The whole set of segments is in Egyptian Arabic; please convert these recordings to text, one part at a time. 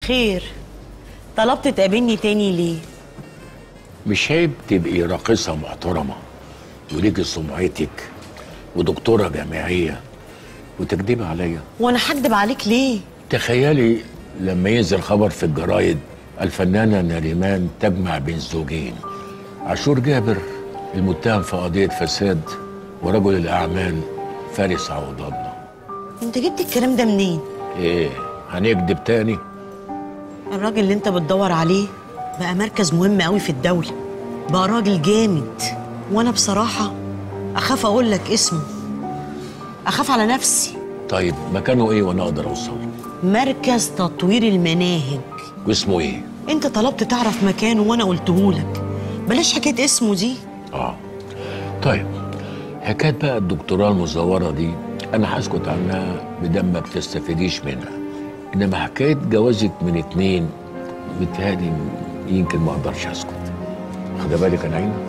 خير طلبت تقابلني تاني ليه مش عيب تبقي راقصة محترمة وليكي سمعتك ودكتورة جامعية وتكدبي عليا وانا هكدب عليك ليه تخيلي لما ينزل خبر في الجرايد الفنانة نريمان تجمع بين زوجين عاشور جابر المتهم في قضية فساد ورجل الأعمال فارس عوض الله انت جبت الكلام ده منين إيه هنكدب تاني الراجل اللي انت بتدور عليه بقى مركز مهم قوي في الدولة بقى راجل جامد وانا بصراحة اخاف اقول لك اسمه اخاف على نفسي طيب مكانه إيه وأنا أقدر أوصل مركز تطوير المناهج واسمه إيه انت طلبت تعرف مكانه وانا قلتهولك بلاش حكاية اسمه دي آه طيب حكاية بقى الدكتوراه المزورة دي أنا هسكت عنها بدل ما بتستفيديش منها إنما حكاية جوازك من اتنين بتهيألي يمكن ما أقدرش أسكت واخدة بالك يا نعيمة؟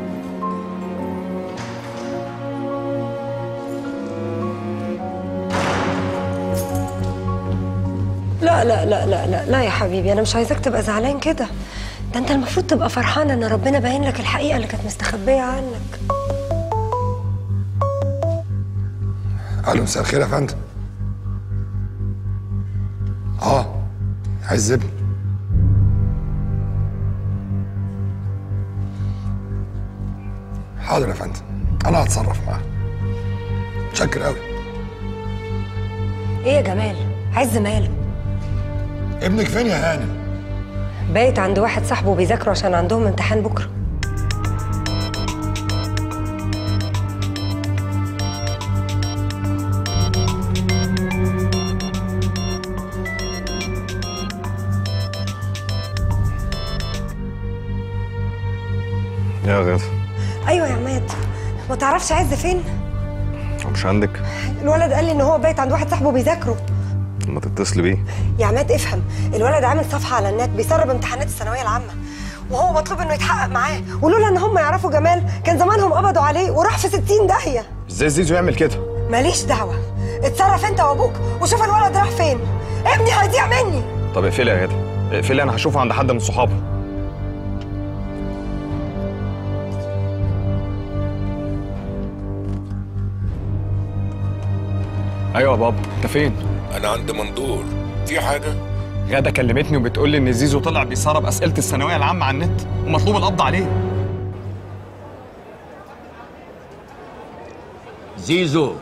لا لا لا لا لا لا يا حبيبي انا مش عايزاك تبقى زعلان كده ده انت المفروض تبقى فرحان ان ربنا باين لك الحقيقه اللي كانت مستخبيه عنك الو مساء الخير يا فندم اه عايز ابني حاضر يا فندم انا هتصرف معاه متشكر قوي ايه يا جمال عز ماله ابنك فين يا هانم بايت عند واحد صاحبه بيذاكروا عشان عندهم امتحان بكره يا غدا ايوه يا عماد ما تعرفش عز فين هو مش عندك الولد قال لي ان هو بايت عند واحد صاحبه بيذاكروا ما تتصل بيه يا عماد افهم الولد عامل صفحه على النت بيسرب امتحانات الثانويه العامه وهو مطلوب انه يتحقق معاه ولولا ان هم يعرفوا جمال كان زمانهم قبضوا عليه وراح في 60 داهيه ازاي زيزو يعمل كده ماليش دعوه اتصرف انت وابوك وشوف الولد راح فين ابني هيضيع مني طب اقفلي يا غدا اقفلي انا هشوفه عند حد من صحابه ايوه يا بابا انت فين أنا عند مندور في حاجة؟ غدا كلمتني وبتقول لي ان زيزو طلع بيسرب اسئله الثانويه العامه على النت ومطلوب القبض عليه زيزو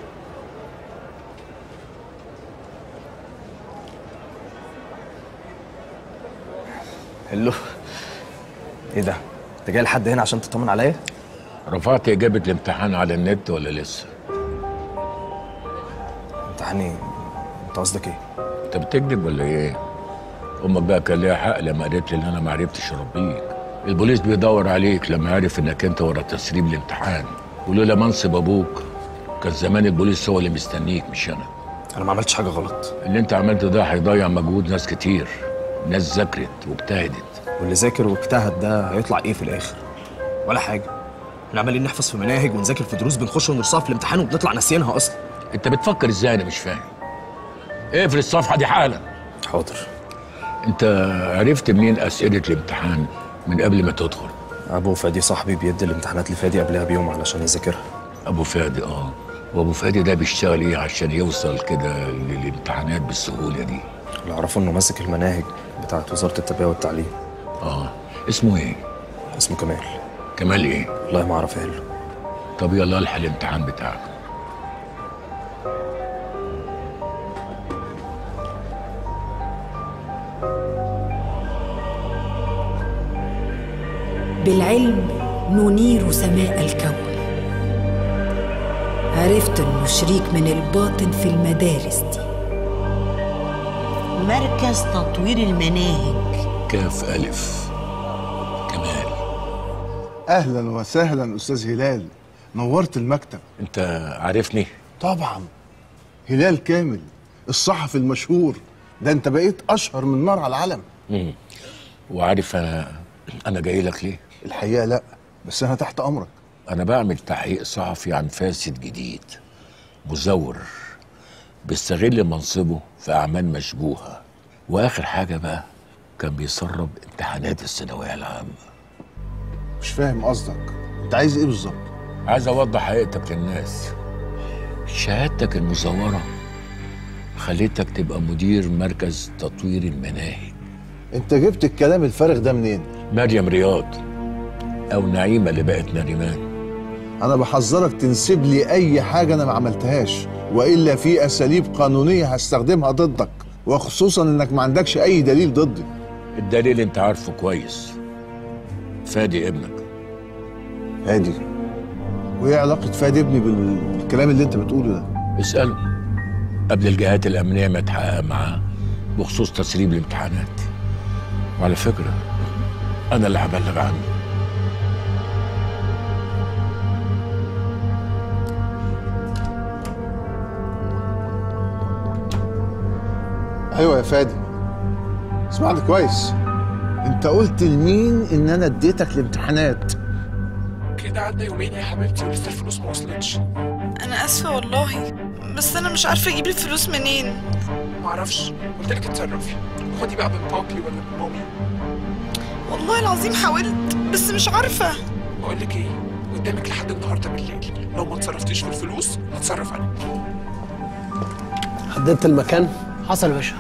هلو ايه ده؟ انت جاي لحد هنا عشان تطمن عليا؟ رفعت إجابة الامتحان على النت ولا لسه؟ امتحاني انت قصدك ايه؟ أنت بتكذب ولا إيه؟ أمك بقى كان ليها حق لما قالت لي إن أنا ما عرفتش أربيك البوليس بيدور عليك لما عرف إنك أنت ورا تسريب الامتحان ولولا منصب أبوك كان زمان البوليس هو اللي مستنيك مش أنا انا ما عملتش حاجه غلط اللي أنت عملته ده هيضيع مجهود ناس كتير ناس ذاكرت واجتهدت واللي ذاكر واجتهد ده هيطلع ايه في الاخر؟ ولا حاجه احنا عمالين نحفظ في مناهج ونذاكر في دروس بنخش ونرصها في الامتحان وبنطلع ناسيينها اصلا أنت بتفكر إزاي أنا مش فاهم اقفل الصفحة دي حالا حاضر أنت عرفت منين أسئلة الامتحان من قبل ما تدخل ابو فادي صاحبي بيدي الامتحانات لفادي قبلها بيوم علشان يذاكرها ابو فادي اه وابو فادي ده بيشتغل ايه عشان يوصل كده للامتحانات بالسهوله دي اللي اعرفه انه ماسك المناهج بتاعت وزاره التربيه والتعليم اه اسمه ايه اسمه كمال كمال ايه والله ما اعرف اهله طب يلا الحق الامتحان بتاعك بالعلم ننير سماء الكون عرفت انه شريك من الباطن في المدارس دي مركز تطوير المناهج كاف الف كمال اهلا وسهلا استاذ هلال نورت المكتب انت عارفني طبعا هلال كامل الصحفي المشهور ده انت بقيت اشهر من نار على العلم مم. وعارف انا انا جاي لك ليه الحقيقه لا بس انا تحت امرك انا بعمل تحقيق صحفي عن فاسد جديد مزور بيستغل منصبه في اعمال مشبوهه واخر حاجه بقى كان بيسرب امتحانات الثانويه العامه مش فاهم قصدك انت عايز ايه بالظبط عايز اوضح حقيقتك للناس شهادتك المزوره خليتك تبقى مدير مركز تطوير المناهج انت جبت الكلام الفارغ ده منين مريم رياض او نعيمه اللي بقت نريمان انا بحذرك تنسب لي اي حاجه انا ما عملتهاش والا في اساليب قانونيه هستخدمها ضدك وخصوصا انك ما عندكش اي دليل ضدي الدليل انت عارفه كويس فادي ابنك هادي وايه علاقه فادي ابني بالكلام اللي انت بتقوله ده اساله قبل الجهات الامنيه ما تحقق معاه بخصوص تسريب الامتحانات وعلى فكره انا اللي هبلغ عنه ايوه يا فادي اسمعني كويس انت قلت لمين ان انا اديتك الامتحانات كده عدى يومين يا حبيبتي ولسه الفلوس ما وصلتش انا اسفه والله بس انا مش عارفه اجيب الفلوس منين معرفش قلت لك اتصرفي خدي بقى من بابي ولا من مامي والله العظيم حاولت بس مش عارفه بقول لك ايه قدامك لحد النهارده بالليل لو ما اتصرفتيش في الفلوس هتصرف عليك حددت المكان حصل يا باشا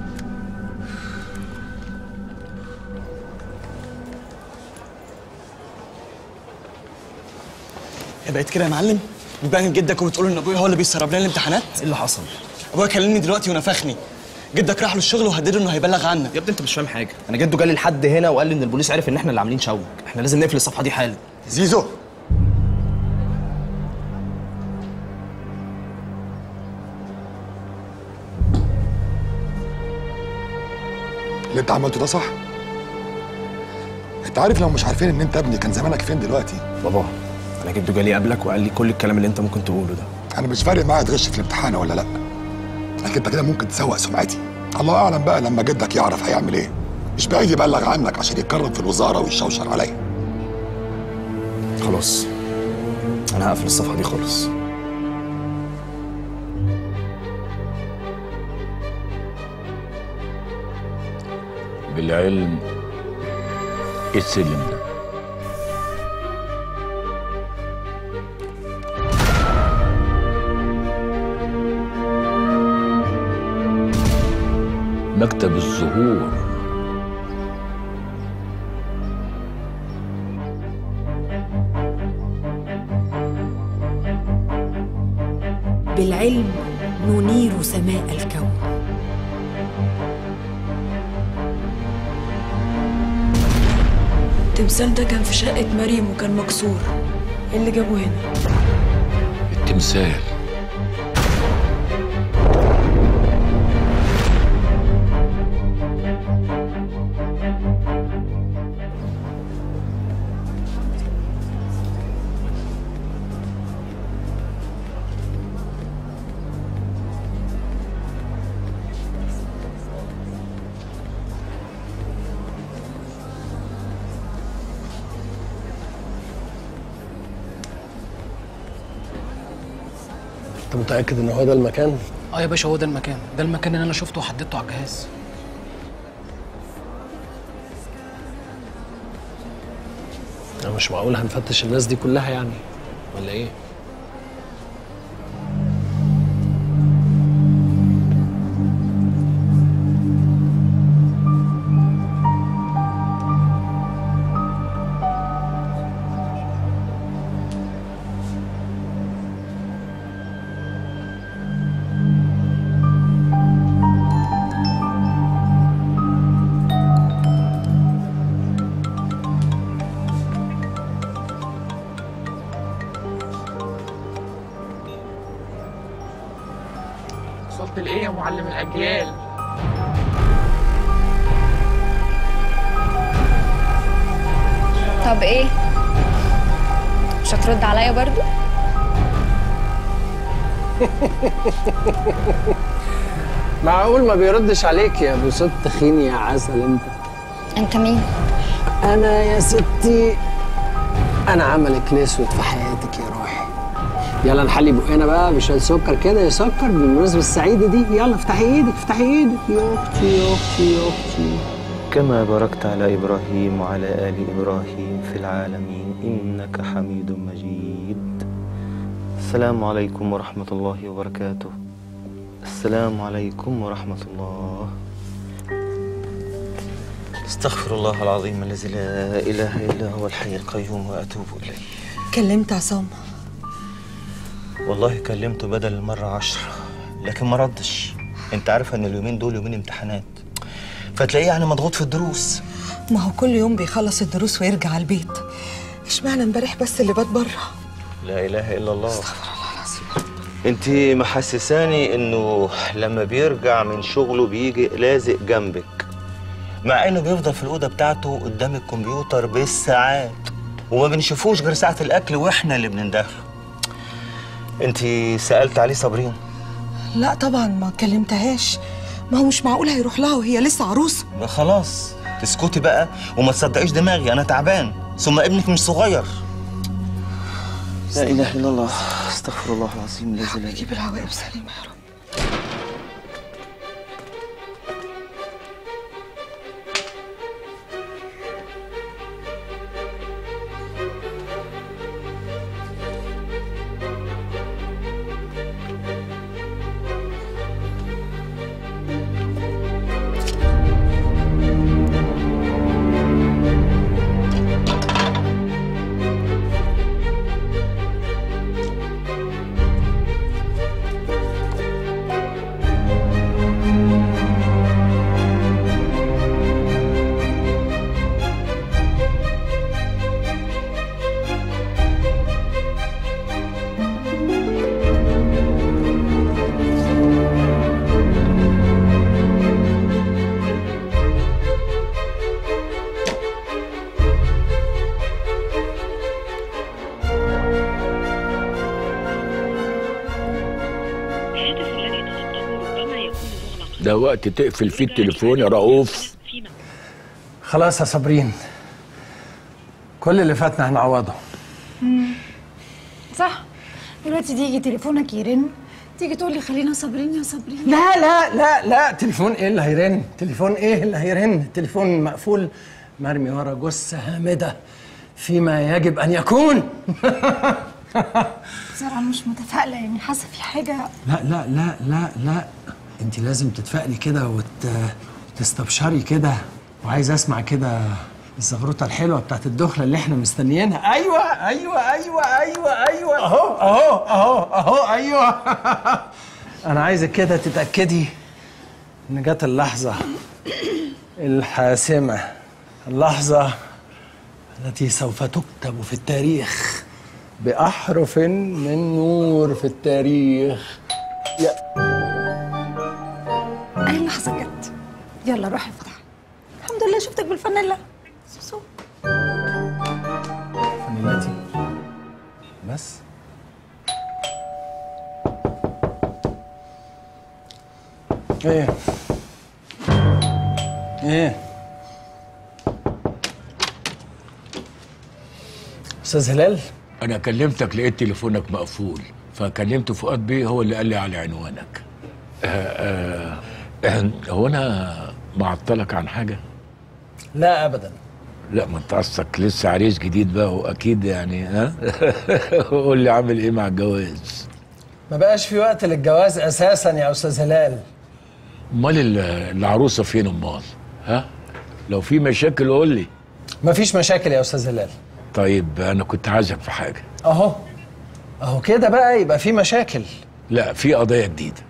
يا بقيت كده يا معلم بتبان جدك وبتقول ان ابويا هو اللي بيسرب لنا الامتحانات ايه اللي حصل؟ ابويا كلمني دلوقتي ونفخني جدك راح له الشغل وهدده انه هيبلغ عنك يا ابني انت مش فاهم حاجه انا جده جالي لحد هنا وقال لي ان البوليس عرف ان احنا اللي عاملين شوك احنا لازم نقفل الصفحه دي حالا زيزو اللي انت عملته ده صح انت عارف لو مش عارفين ان انت ابني كان زمانك فين دلوقتي بابا انا جده جالي قبلك وقال لي كل الكلام اللي انت ممكن تقوله ده انا مش فارق معايا تغش في الامتحان ولا لا لكن انت كده ممكن تسوق سمعتي الله اعلم بقى لما جدك يعرف هيعمل ايه مش بعيد يبلغ عنك عشان يتكرم في الوزاره ويشوشر عليا خلاص انا هقفل الصفحه دي خالص بالعلم إيه السلم ده مكتب الزهور بالعلم ننير سماء الكون التمثال ده كان في شقه مريم وكان مكسور ايه اللي جابه هنا التمثال انت متاكد ان هو ده المكان اه يا باشا هو ده المكان ده المكان اللي انا شفته وحددته على الجهاز أنا مش معقول هنفتش الناس دي كلها يعني ولا ايه وصلت لايه يا معلم الاجيال طب ايه مش هترد عليا برضو معقول ما بيردش عليك يا ابو ست تخين يا عسل انت انت مين انا يا ستي انا عملك الاسود في حياتك يا روحي يلا نحلي بقنا بقى بشويه سكر كده يسكر بالمناسبه السعيده دي يلا افتحي ايدك افتحي ايدك يا اختي يا اختي يا اختي كما باركت على إبراهيم وعلى آل إبراهيم في العالمين إنك حميد مجيد السلام عليكم ورحمة الله وبركاته السلام عليكم ورحمة الله استغفر الله العظيم الذي لا إله إلا هو الحي القيوم وأتوب إليه كلمت عصام والله كلمته بدل المرة عشرة لكن ما ردش انت عارفة ان اليومين دول يومين امتحانات فتلاقيه يعني مضغوط في الدروس ما هو كل يوم بيخلص الدروس ويرجع البيت اشمعنى امبارح بس اللي بات بره لا اله الا الله استغفر الله العظيم انت محسساني انه لما بيرجع من شغله بيجي لازق جنبك مع انه بيفضل في الاوضه بتاعته قدام الكمبيوتر بالساعات وما بنشوفوش غير ساعه الاكل واحنا اللي بنندهله انت سالت عليه صابرين لا طبعا ما كلمتهاش ما هو مش معقول هيروح لها وهي لسه عروسه ما خلاص تسكتي بقى وما تصدقيش دماغي انا تعبان ثم ابنك مش صغير لا اله الا الله استغفر الله العظيم الذي لا جيب العواقب سليمه يا رب ده وقت تقفل فيه التليفون يا رؤوف خلاص يا صابرين كل اللي فاتنا هنعوضه مم. صح دلوقتي تيجي تليفونك يرن تيجي تقول لي خلينا صابرين يا صابرين لا لا لا لا تليفون ايه اللي هيرن تليفون ايه اللي هيرن التليفون مقفول مرمي ورا جثه هامده فيما يجب ان يكون بصراحة مش متفائلة يعني حاسة في حاجة لا لا لا لا لا انت لازم تتفائلي كده وت... وتستبشري كده وعايز اسمع كده الزغروطه الحلوه بتاعت الدخله اللي احنا مستنيينها ايوه ايوه ايوه ايوه ايوه اهو اهو اهو اهو ايوه انا عايزك كده تتاكدي ان جت اللحظه الحاسمه اللحظه التي سوف تكتب في التاريخ باحرف من نور في التاريخ يا أي لحظة جت يلا روحي فتح الحمد لله شفتك بالفانيلا سوسو فانيلاتي بس ايه ايه استاذ هلال انا كلمتك لقيت تليفونك مقفول فكلمت فؤاد بيه هو اللي قال لي على عنوانك آه آه آه هو انا معطلك عن حاجه لا ابدا لا ما انت اصلك لسه عريس جديد بقى واكيد يعني ها قول لي عامل ايه مع الجواز ما بقاش في وقت للجواز اساسا يا استاذ هلال امال ال- العروسه فين امال ها لو في مشاكل قول لي مفيش مشاكل يا استاذ هلال طيب انا كنت عايزك في حاجه اهو اهو كده بقى يبقى في مشاكل لا في قضيه جديده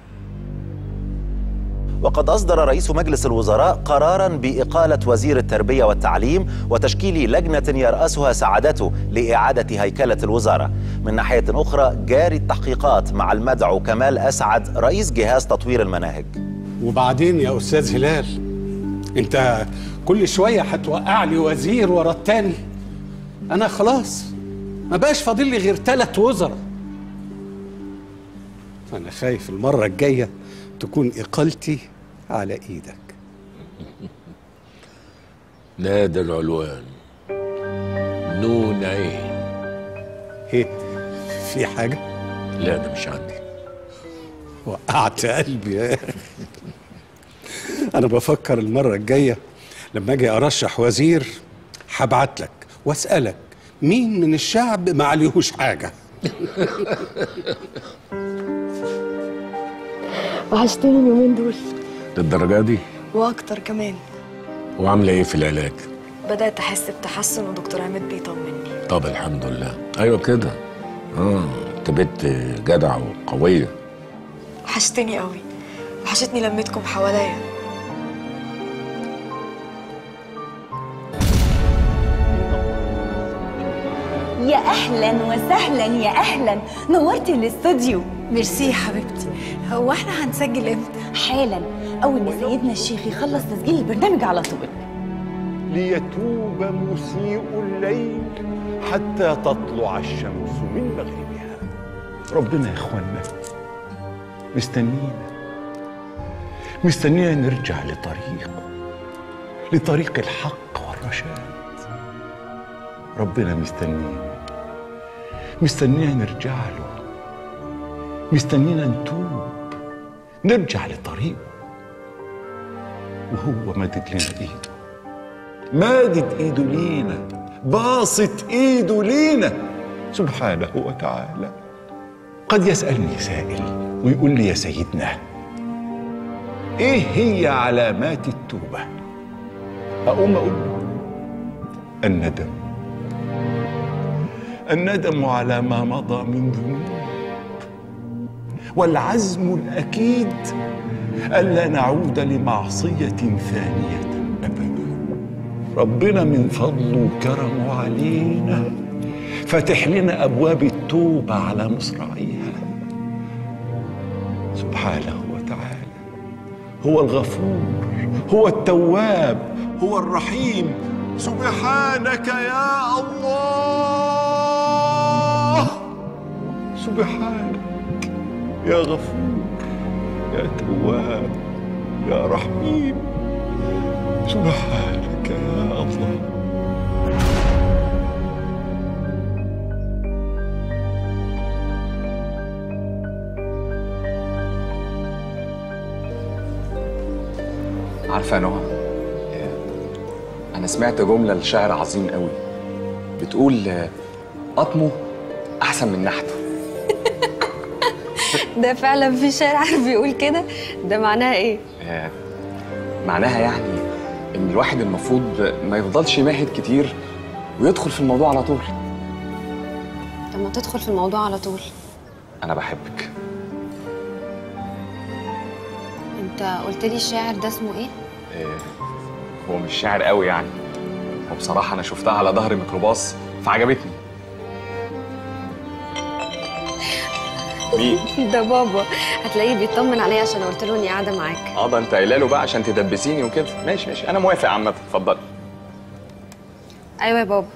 وقد أصدر رئيس مجلس الوزراء قرارا بإقالة وزير التربية والتعليم وتشكيل لجنة يرأسها سعادته لإعادة هيكلة الوزارة من ناحية أخرى جاري التحقيقات مع المدعو كمال أسعد رئيس جهاز تطوير المناهج وبعدين يا استاذ هلال انت كل شويه هتوقع لي وزير ورا التاني انا خلاص ما بقاش فاضل لي غير ثلاث وزراء انا خايف المره الجايه تكون اقالتي على ايدك نادى العلوان نون عين ايه في حاجه لا ده مش عندي وقعت قلبي يا اخي انا بفكر المره الجايه لما اجي ارشح وزير هبعت لك واسالك مين من الشعب ما عليهوش حاجه وحشتني اليومين دول للدرجه دي واكتر كمان وعامله ايه في العلاج بدات احس بتحسن ودكتور عماد بيطمني طب الحمد لله ايوه كده اه انت بنت جدعه وقويه وحشتني قوي وحشتني لمتكم حواليا يا اهلا وسهلا يا اهلا نورتي الاستوديو ميرسي يا حبيبتي هو احنا هنسجل امتى حالا اول ما سيدنا الشيخ يخلص تسجيل البرنامج على طول ليتوب مسيء الليل حتى تطلع الشمس من مغربها ربنا يا اخوانا مستنينا مستنينا نرجع لطريق لطريق الحق والرشاد ربنا مستنينا مستنينا نرجع له مستنينا نتوب نرجع لطريقه وهو مادد لنا ايده مادد ايده لينا باسط ايده لينا سبحانه وتعالى قد يسألني سائل ويقول لي يا سيدنا ايه هي علامات التوبة اقوم اقول له الندم الندم على ما مضى من ذنوب والعزم الاكيد الا نعود لمعصيه ثانيه ابدا ربنا من فضله وكرمه علينا فتح لنا ابواب التوبه على مصراعيها سبحانه وتعالى هو الغفور هو التواب هو الرحيم سبحانك يا الله سبحانك يا غفور يا تواب يا رحيم سبحانك يا الله عارفه يا نهى انا سمعت جمله لشاعر عظيم قوي بتقول آه، قطمه احسن من نحته ده فعلا في شارع بيقول كده ده معناها ايه آه، معناها يعني ان الواحد المفروض ما يفضلش يمهد كتير ويدخل في الموضوع على طول طب ما تدخل في الموضوع على طول انا بحبك انت قلت لي الشاعر ده اسمه ايه آه، هو مش شاعر قوي يعني وبصراحه انا شفتها على ظهر ميكروباص فعجبتني مين ده بابا هتلاقيه بيطمن عليا عشان قلت له اني قاعده معاك اه ده انت قايله له بقى عشان تدبسيني وكده ماشي ماشي انا موافق عامه اتفضل ايوه يا بابا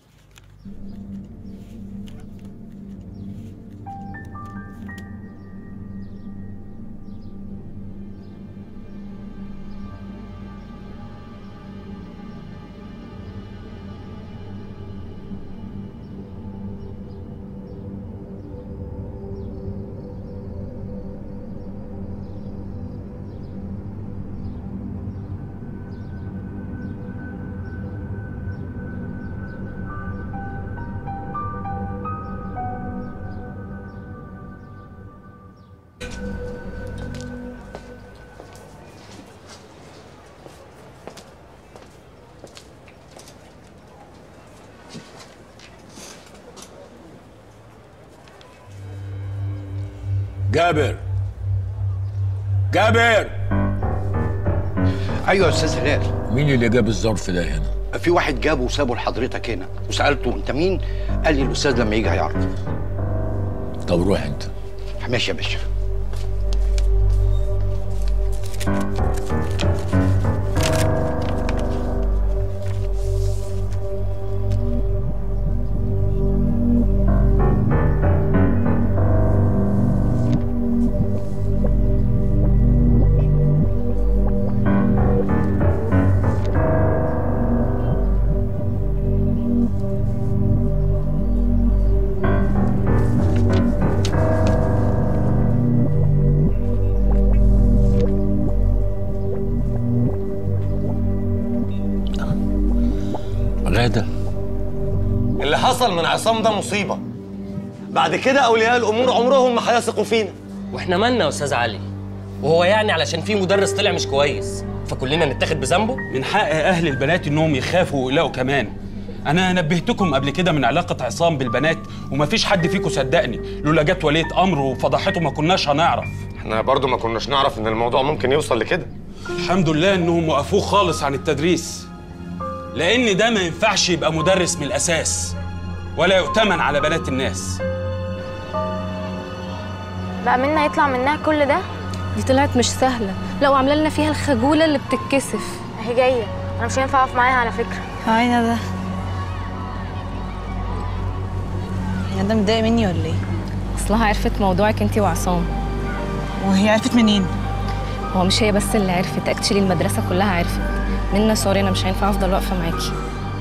جابر جابر ايوه يا استاذ هلال مين اللي جاب الظرف ده هنا في واحد جابه وسابه لحضرتك هنا وسالته انت مين قال لي الاستاذ لما يجي هيعرف طب روح انت ماشي يا باشا غاده اللي حصل من عصام ده مصيبه بعد كده اولياء الامور عمرهم ما هيثقوا فينا واحنا مالنا يا استاذ علي وهو يعني علشان في مدرس طلع مش كويس فكلنا نتاخد بذنبه من حق اهل البنات انهم يخافوا ويقلقوا كمان انا نبهتكم قبل كده من علاقه عصام بالبنات ومفيش حد فيكم صدقني لولا جت وليه امر وفضحته ما كناش هنعرف احنا برضو ما كناش نعرف ان الموضوع ممكن يوصل لكده الحمد لله انهم وقفوه خالص عن التدريس لان ده ما ينفعش يبقى مدرس من الاساس ولا يؤتمن على بنات الناس بقى منا يطلع منها كل ده دي طلعت مش سهله لو عامله لنا فيها الخجوله اللي بتتكسف اهي جايه انا مش هينفع اقف معاها على فكره هاي ده يا ده متضايق مني ولا ايه؟ اصلها عرفت موضوعك انت وعصام وهي عرفت منين؟ هو مش هي بس اللي عرفت اكشلي المدرسه كلها عرفت منا سوري انا مش هينفع افضل واقفه معاكي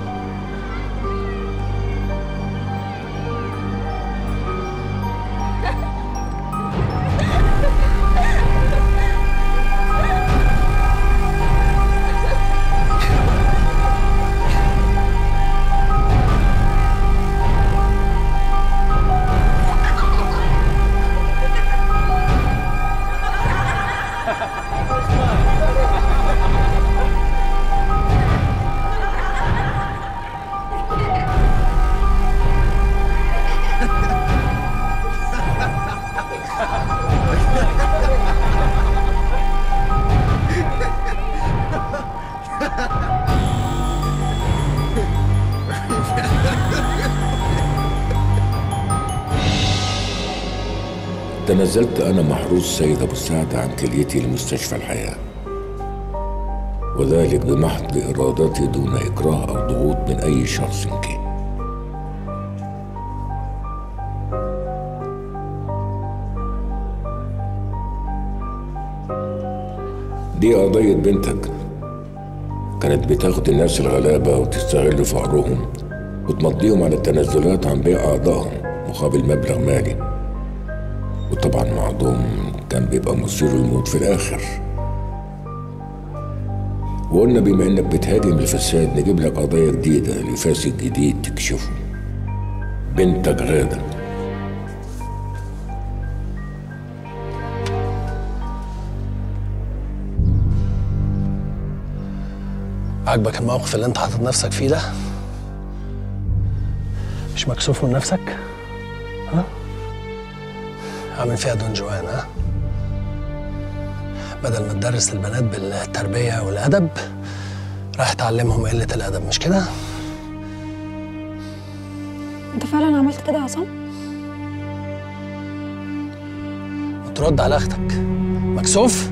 تنزلت أنا محروس سيد أبو السعد عن كليتي لمستشفى الحياة وذلك بمحض إرادتي دون إكراه أو ضغوط من أي شخص كان دي قضية بنتك كانت بتاخد الناس الغلابة وتستغل فقرهم وتمضيهم على التنازلات عن بيع أعضائهم مقابل مبلغ مالي وطبعا معظم كان بيبقى مصيره الموت في الآخر وقلنا بما إنك بتهاجم الفساد نجيب لك قضية جديدة لفاسد جديد تكشفه بنتك غادة عاجبك الموقف اللي انت حاطط نفسك فيه ده مش مكسوف من نفسك ها عامل فيها دون جوان ها بدل ما تدرس البنات بالتربية والأدب راح تعلمهم قلة الأدب مش كده؟ انت فعلا عملت كده يا عصام وترد على أختك مكسوف؟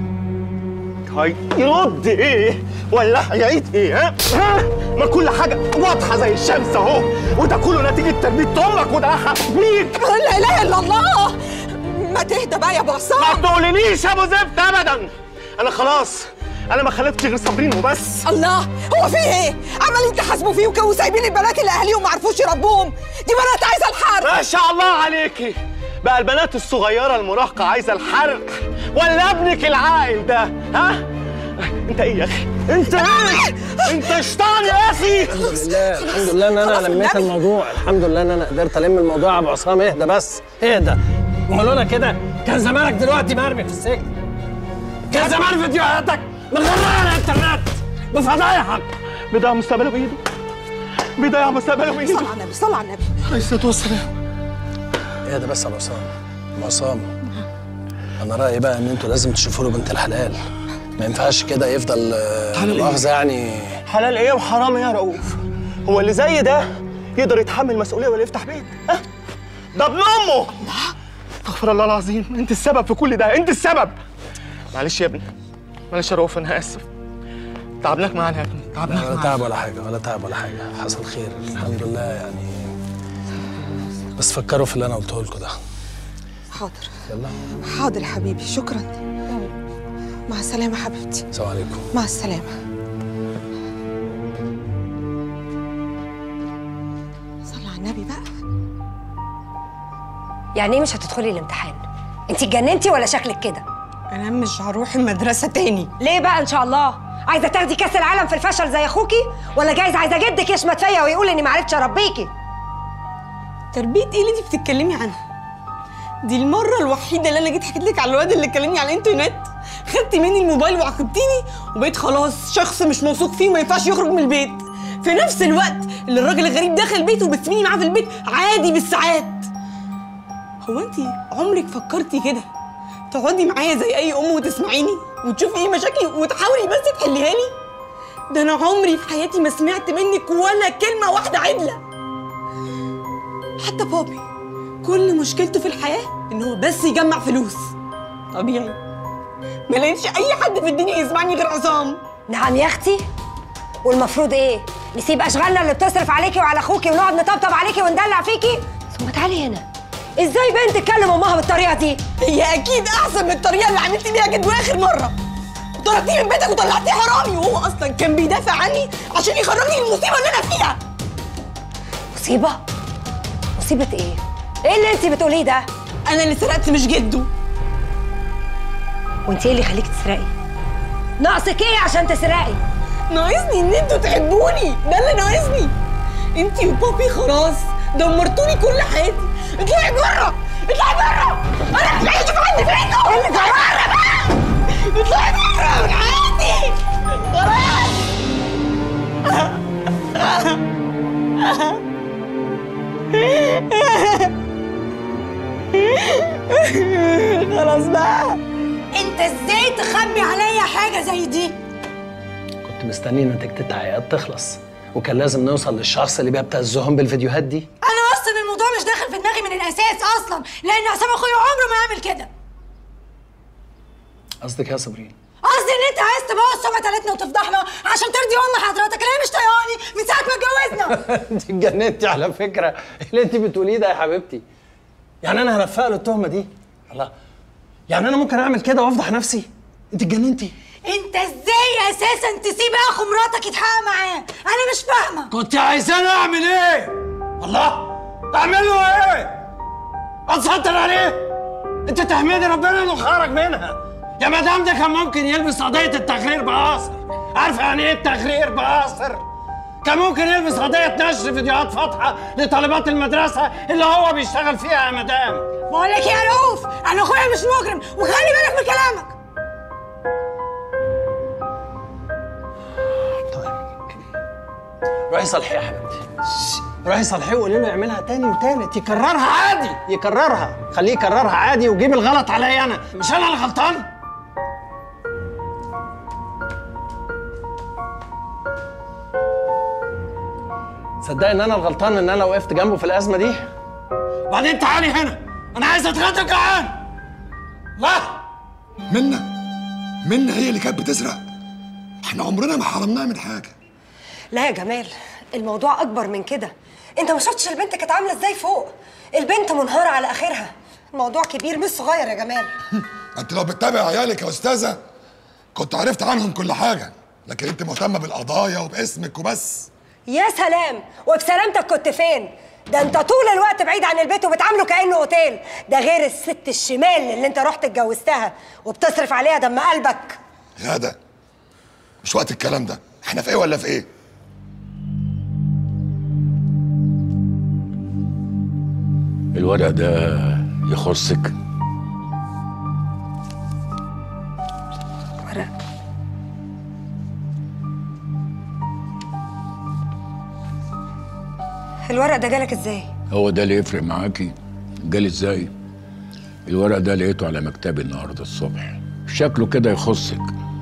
هيرد ايه ولا هيعيد ايه ها؟ ها؟ ما كل حاجه واضحه زي الشمس اهو وده كله نتيجه تربيه امك وده بيك لا اله الا الله ما تهدى بقى يا ابو عصام ما تقوليليش يا ابو زفت ابدا انا خلاص انا ما خلفتش غير صابرين وبس الله هو في ايه عمالين تحاسبوا فيه وكانوا سايبين البنات اللي اهاليهم ما عرفوش يربوهم دي بنات عايزه الحرب ما شاء الله عليكي بقى البنات الصغيره المراهقه عايزه الحرق ولا ابنك العاقل ده ها انت ايه يا اخي انت ايه انت شيطان يا اخي الحمد لله الحمد لله ان انا لميت الموضوع الحمد لله ان انا قدرت الم الموضوع يا ابو عصام اهدى بس اهدى ولولا كده كان زمانك دلوقتي مرمي في السجن كان زمان فيديوهاتك مغرقه على الانترنت بفضايحك بيضيع مستقبله بايده بيضيع مستقبله بايده صل على النبي صل على النبي عليه الصلاه والسلام اهدى بس يا ابو عصام ابو عصام انا رايي بقى ان انتوا لازم تشوفوا له بنت الحلال ما ينفعش كده يفضل آه، حلال إيه؟ مؤاخذه يعني حلال ايه وحرام ايه يا رؤوف هو اللي زي ده يقدر يتحمل مسؤوليه ولا يفتح بيت ها ده ابن امه استغفر الله العظيم انت السبب في كل ده انت السبب معلش يا ابني معلش يا رؤوف انا اسف تعبناك معانا يا ابني تعبناك ولا معانا تعب ولا حاجه ولا تعب ولا حاجه حصل خير الحمد لله يعني بس فكروا في اللي انا قلته لكم ده حاضر يلا حاضر يا حبيبي شكرا مع السلامه حبيبتي السلام عليكم مع السلامه صلى على النبي بقى يعني ايه مش هتدخلي الامتحان انت اتجننتي ولا شكلك كده انا مش هروح المدرسه تاني ليه بقى ان شاء الله عايزه تاخدي كاس العالم في الفشل زي اخوكي ولا جايز عايزه جدك يشمت فيا ويقول اني ما عرفتش اربيكي تربيه ايه اللي انت بتتكلمي عنها دي المره الوحيده اللي انا جيت حكيت لك على الواد اللي كلمني على الانترنت خدتي مني الموبايل وعاقبتيني وبقيت خلاص شخص مش موثوق فيه وما ينفعش يخرج من البيت في نفس الوقت اللي الراجل الغريب دخل البيت وبتسيبيني معاه في البيت عادي بالساعات هو انت عمرك فكرتي كده تقعدي معايا زي اي ام وتسمعيني وتشوفي ايه مشاكلي وتحاولي بس تحليها لي ده انا عمري في حياتي ما سمعت منك ولا كلمه واحده عدله حتى بابي كل مشكلته في الحياه ان هو بس يجمع فلوس طبيعي ما لقيتش اي حد في الدنيا يسمعني غير عصام نعم يا اختي والمفروض ايه نسيب اشغالنا اللي بتصرف عليكي وعلى اخوكي ونقعد نطبطب عليكي وندلع فيكي ثم تعالي هنا ازاي بنت تكلم امها بالطريقه دي هي اكيد احسن من الطريقه اللي عملتي بيها جدوى اخر مره طردتيه من بيتك وطلعتيه حرامي وهو اصلا كان بيدافع عني عشان يخرجني من المصيبه اللي انا فيها مصيبه مصيبه ايه ايه اللي انت بتقوليه ده انا اللي سرقت مش جده وانت ايه اللي يخليكي تسرقي ناقصك ايه عشان تسرقي ناقصني ان انتوا تحبوني ده اللي ناقصني انتي وبابي خلاص دمرتوني كل حياتي اطلعي بره اطلعي بره انا مش عايزه اشوف حد فيكم اللي اطلعي بره بقى اطلعي بره من حياتي خلاص خلاص بقى انت ازاي تخبي عليا حاجه زي دي كنت مستني نتيجة التحقيقات تخلص وكان لازم نوصل للشخص اللي بيبتزهم بالفيديوهات دي انا اصلا الموضوع مش داخل في دماغي من الاساس اصلا لان عصام اخويا عمره ما يعمل كده قصدك يا صابرين قصدي ان انت عايز تبوظ سمعه عيلتنا وتفضحنا عشان ترضي ام حضرتك اللي هي مش طايقاني من ساعه ما اتجوزنا انت اتجننتي على فكرة إيه اللي انت بتقوليه ده يا حبيبتي يعني انا هرفق له التهمة دي الله يعني انا ممكن اعمل كده وافضح نفسي انت اتجننتي انت ازاي اساسا تسيب اخو مراتك يتحقق معاه انا مش فاهمه كنت عايزاني اعمل ايه الله اعمل له ايه اتسطر عليه انت تحمدي ربنا انه خرج منها يا مدام ده كان ممكن يلبس قضيه التغرير بقاصر عارفه يعني ايه التغرير بقاصر كان ممكن يلبس قضيه نشر فيديوهات فاضحه لطالبات المدرسه اللي هو بيشتغل فيها يا مدام بقول لك يا رؤوف انا اخويا مش مجرم وخلي بالك من كلامك روحي صلحيه يا حبيبتي روحي صلحيه وقولي له يعملها تاني وتالت يكررها عادي يكررها خليه يكررها عادي وجيب الغلط عليا انا مش انا اللي غلطان صدقني ان انا الغلطان ان انا وقفت جنبه في الازمه دي بعدين تعالي هنا انا عايز اتغدى جعان لا منا منا هي اللي كانت بتسرق احنا عمرنا ما حرمناها من حاجه لا يا جمال الموضوع اكبر من كده انت ما شفتش البنت كانت عامله ازاي فوق البنت منهاره على اخرها الموضوع كبير مش صغير يا جمال انت لو بتتابع عيالك يا استاذه كنت عرفت عنهم كل حاجه لكن انت مهتمه بالقضايا وباسمك وبس يا سلام وبسلامتك كنت فين ده انت طول الوقت بعيد عن البيت وبتعامله كانه اوتيل ده غير الست الشمال اللي انت رحت اتجوزتها وبتصرف عليها دم قلبك غاده مش وقت الكلام ده احنا في ايه ولا في ايه الورق ده يخصك ورق الورق ده جالك ازاي هو ده اللي يفرق معاكي جالي ازاي الورق ده لقيته على مكتبي النهارده الصبح شكله كده يخصك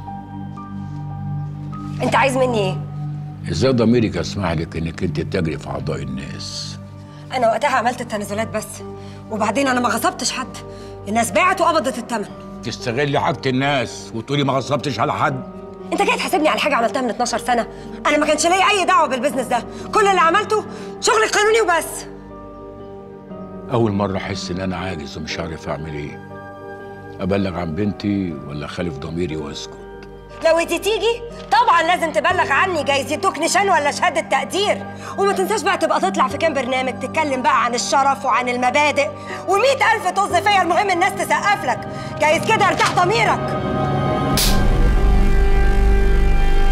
انت عايز مني ايه ازاي ضميرك يسمح لك انك انت تجري في اعضاء الناس انا وقتها عملت التنازلات بس وبعدين انا ما غصبتش حد الناس باعت وقبضت الثمن تستغلي حاجه الناس وتقولي ما غصبتش على حد انت جاي تحاسبني على حاجه عملتها من 12 سنه انا ما كانش ليا اي دعوه بالبيزنس ده كل اللي عملته شغل قانوني وبس اول مره احس ان انا عاجز ومش عارف اعمل ايه ابلغ عن بنتي ولا خالف ضميري واسكت لو انت تيجي طبعا لازم تبلغ عني جايز يدوك نشان ولا شهاده تقدير وما تنساش بقى تبقى تطلع في كام برنامج تتكلم بقى عن الشرف وعن المبادئ ومئة ألف طز فيا المهم الناس تسقف لك جايز كده ارتاح ضميرك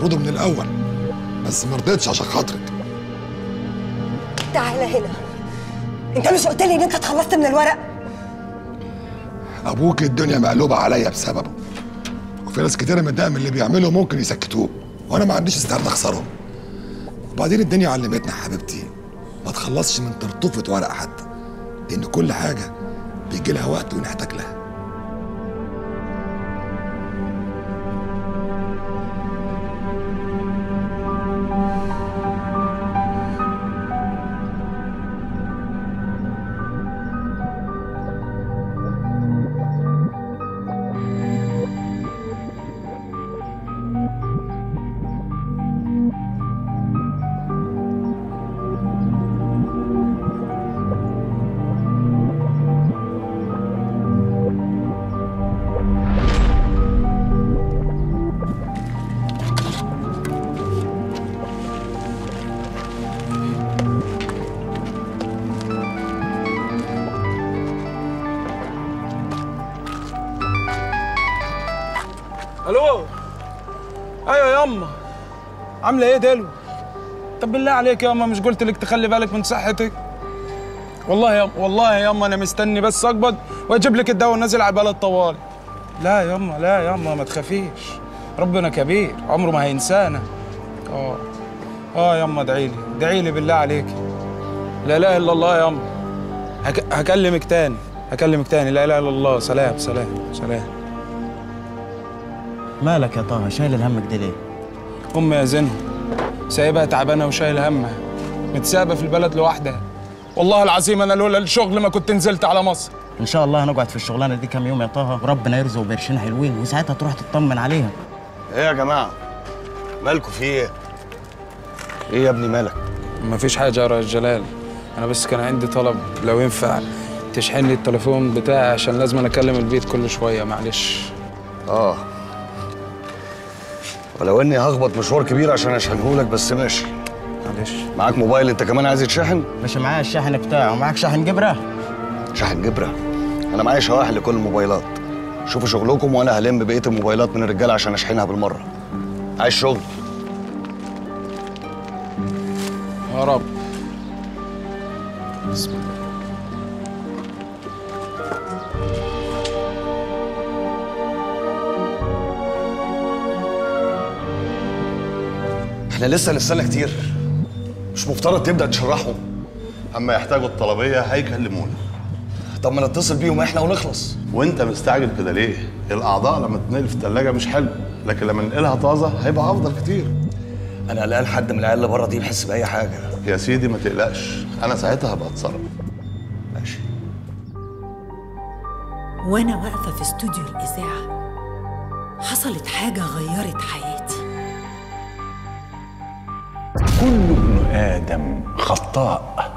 المفروض من الاول بس ما رضيتش عشان خاطرك تعالى هنا انت مش قلت لي ان انت اتخلصت من الورق ابوك الدنيا مقلوبه عليا بسببه وفي ناس كتيره متضايقه من اللي بيعمله ممكن يسكتوه وانا ما عنديش استعداد اخسرهم وبعدين الدنيا علمتنا يا حبيبتي ما تخلصش من طرطوفه ورق حتى لان كل حاجه بيجي لها وقت ونحتاج لها الو ايوه يا اما عامله ايه دلو طب بالله عليك يا اما مش قلت لك تخلي بالك من صحتك والله يا والله يا اما انا مستني بس اقبض واجيب لك الدواء ونازل على البلد طوال لا يا اما لا يا اما ما تخافيش ربنا كبير عمره ما هينسانا اه اه يا اما ادعي لي ادعي لي بالله عليك لا اله الا الله يا اما هك... هكلمك تاني هكلمك تاني لا اله الا الله سلام سلام سلام مالك يا طه شايل الهم كده ليه؟ أم يا زينهم سايبها تعبانة وشايل همها متسابة في البلد لوحدها والله العظيم أنا لولا الشغل ما كنت نزلت على مصر ان شاء الله هنقعد في الشغلانه دي كام يوم يا طه وربنا يرزق بقرشين حلوين وساعتها تروح تطمن عليها ايه يا جماعه مالكوا في ايه ايه يا ابني مالك مفيش حاجة يا ريس جلال أنا بس كان عندي طلب لو ينفع تشحن لي التليفون بتاعي عشان لازم أنا أكلم البيت كل شوية معلش اه ولو اني هخبط مشوار كبير عشان اشحنه لك بس ماشي معلش معاك موبايل انت كمان عايز يتشحن مش معايا الشاحن بتاعه ومعاك شاحن جبره شاحن جبره انا معايا شواحن لكل الموبايلات شوفوا شغلكم وانا هلم بقيه الموبايلات من الرجاله عشان اشحنها بالمره عايز شغل يا رب بسم الله احنا لسه نستنى كتير مش مفترض تبدا تشرحهم اما يحتاجوا الطلبيه هيكلمونا طب ما نتصل بيهم احنا ونخلص وانت مستعجل كده ليه الاعضاء لما تنقل في الثلاجه مش حلو لكن لما ننقلها طازه هيبقى افضل كتير انا قلقان حد من العيال اللي بره دي يحس باي حاجه يا سيدي ما تقلقش انا ساعتها هبقى اتصرف ماشي وانا واقفه في استوديو الاذاعه حصلت حاجه غيرت حياتي كل ابن آدم خطاء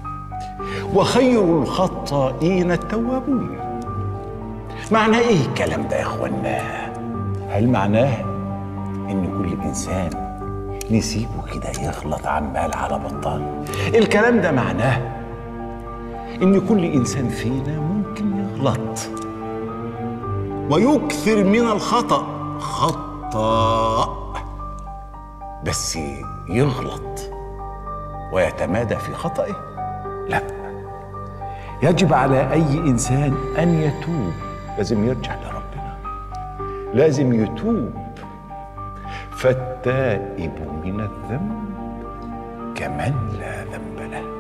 وخير الخطائين التوابون معنى ايه الكلام ده يا اخوانا هل معناه ان كل انسان نسيبه كده يغلط عمال على بطال الكلام ده معناه ان كل انسان فينا ممكن يغلط ويكثر من الخطأ خطأ بس يغلط ويتمادى في خطئه لا يجب على اي انسان ان يتوب لازم يرجع لربنا لازم يتوب فالتائب من الذنب كمن لا ذنب له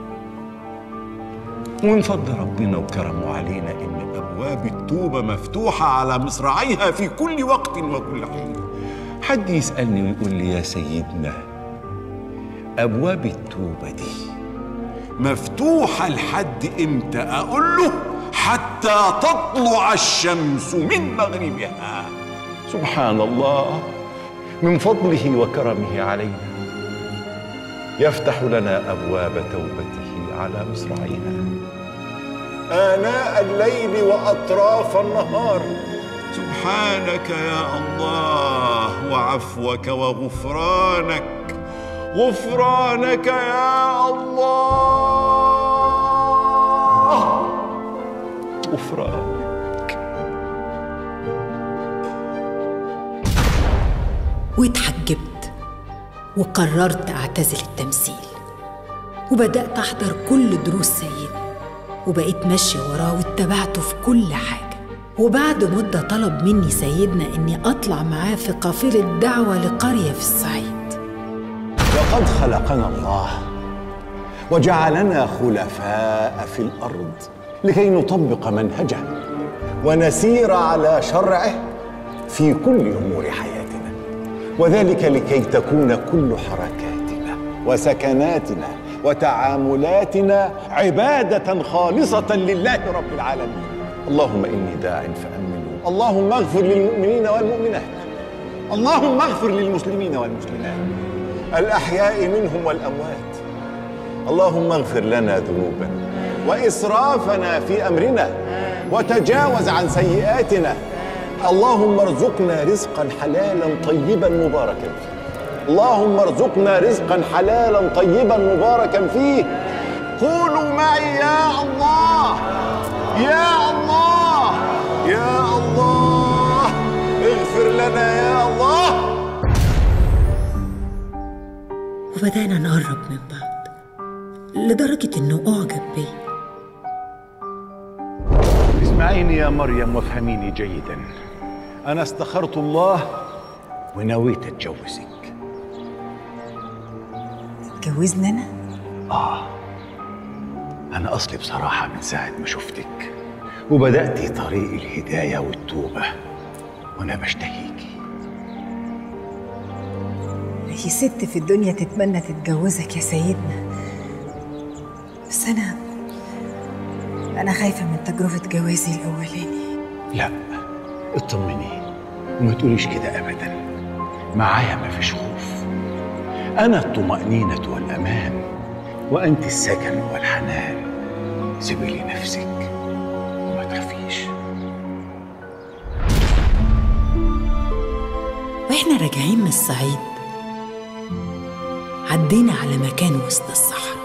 ومن فضل ربنا وكرمه علينا ان ابواب التوبه مفتوحه على مصراعيها في كل وقت وكل حين حد يسالني ويقول لي يا سيدنا ابواب التوبه دي مفتوحه لحد امتى اقول له حتى تطلع الشمس من مغربها سبحان الله من فضله وكرمه علينا يفتح لنا ابواب توبته على مصراعيها آناء الليل وأطراف النهار سبحانك يا الله وعفوك وغفرانك غفرانك يا الله غفرانك واتحجبت وقررت أعتزل التمثيل وبدأت أحضر كل دروس سيدنا وبقيت ماشية وراه واتبعته في كل حاجة وبعد مدة طلب مني سيدنا إني أطلع معاه في قافلة دعوة لقرية في الصعيد لقد خلقنا الله وجعلنا خلفاء في الارض لكي نطبق منهجه ونسير على شرعه في كل امور حياتنا وذلك لكي تكون كل حركاتنا وسكناتنا وتعاملاتنا عباده خالصه لله رب العالمين اللهم اني داع فامنوا اللهم اغفر للمؤمنين والمؤمنات اللهم اغفر للمسلمين والمسلمات الأحياء منهم والأموات اللهم اغفر لنا ذنوبنا وإسرافنا في أمرنا وتجاوز عن سيئاتنا اللهم ارزقنا رزقا حلالا طيبا مباركا فيه اللهم ارزقنا رزقا حلالا طيبا مباركا فيه قولوا معي يا الله يا الله يا الله اغفر لنا يا الله وبدأنا نقرب من بعض لدرجة إنه أعجب بيا اسمعيني يا مريم وافهميني جيدا انا استخرت الله ونويت اتجوزك اتجوزنا أنا؟ اه انا اصلي بصراحه من ساعه ما شفتك وبدات طريق الهدايه والتوبه وانا بشتهيكي هي ست في الدنيا تتمنى تتجوزك يا سيدنا بس أنا أنا خايفة من تجربة جوازي الأولاني لا اطمني وما تقوليش كده ابدا معايا ما فيش خوف انا الطمانينه والامان وانت السكن والحنان سيبي لي نفسك وما تخافيش وإحنا راجعين من الصعيد عدينا على مكان وسط الصحراء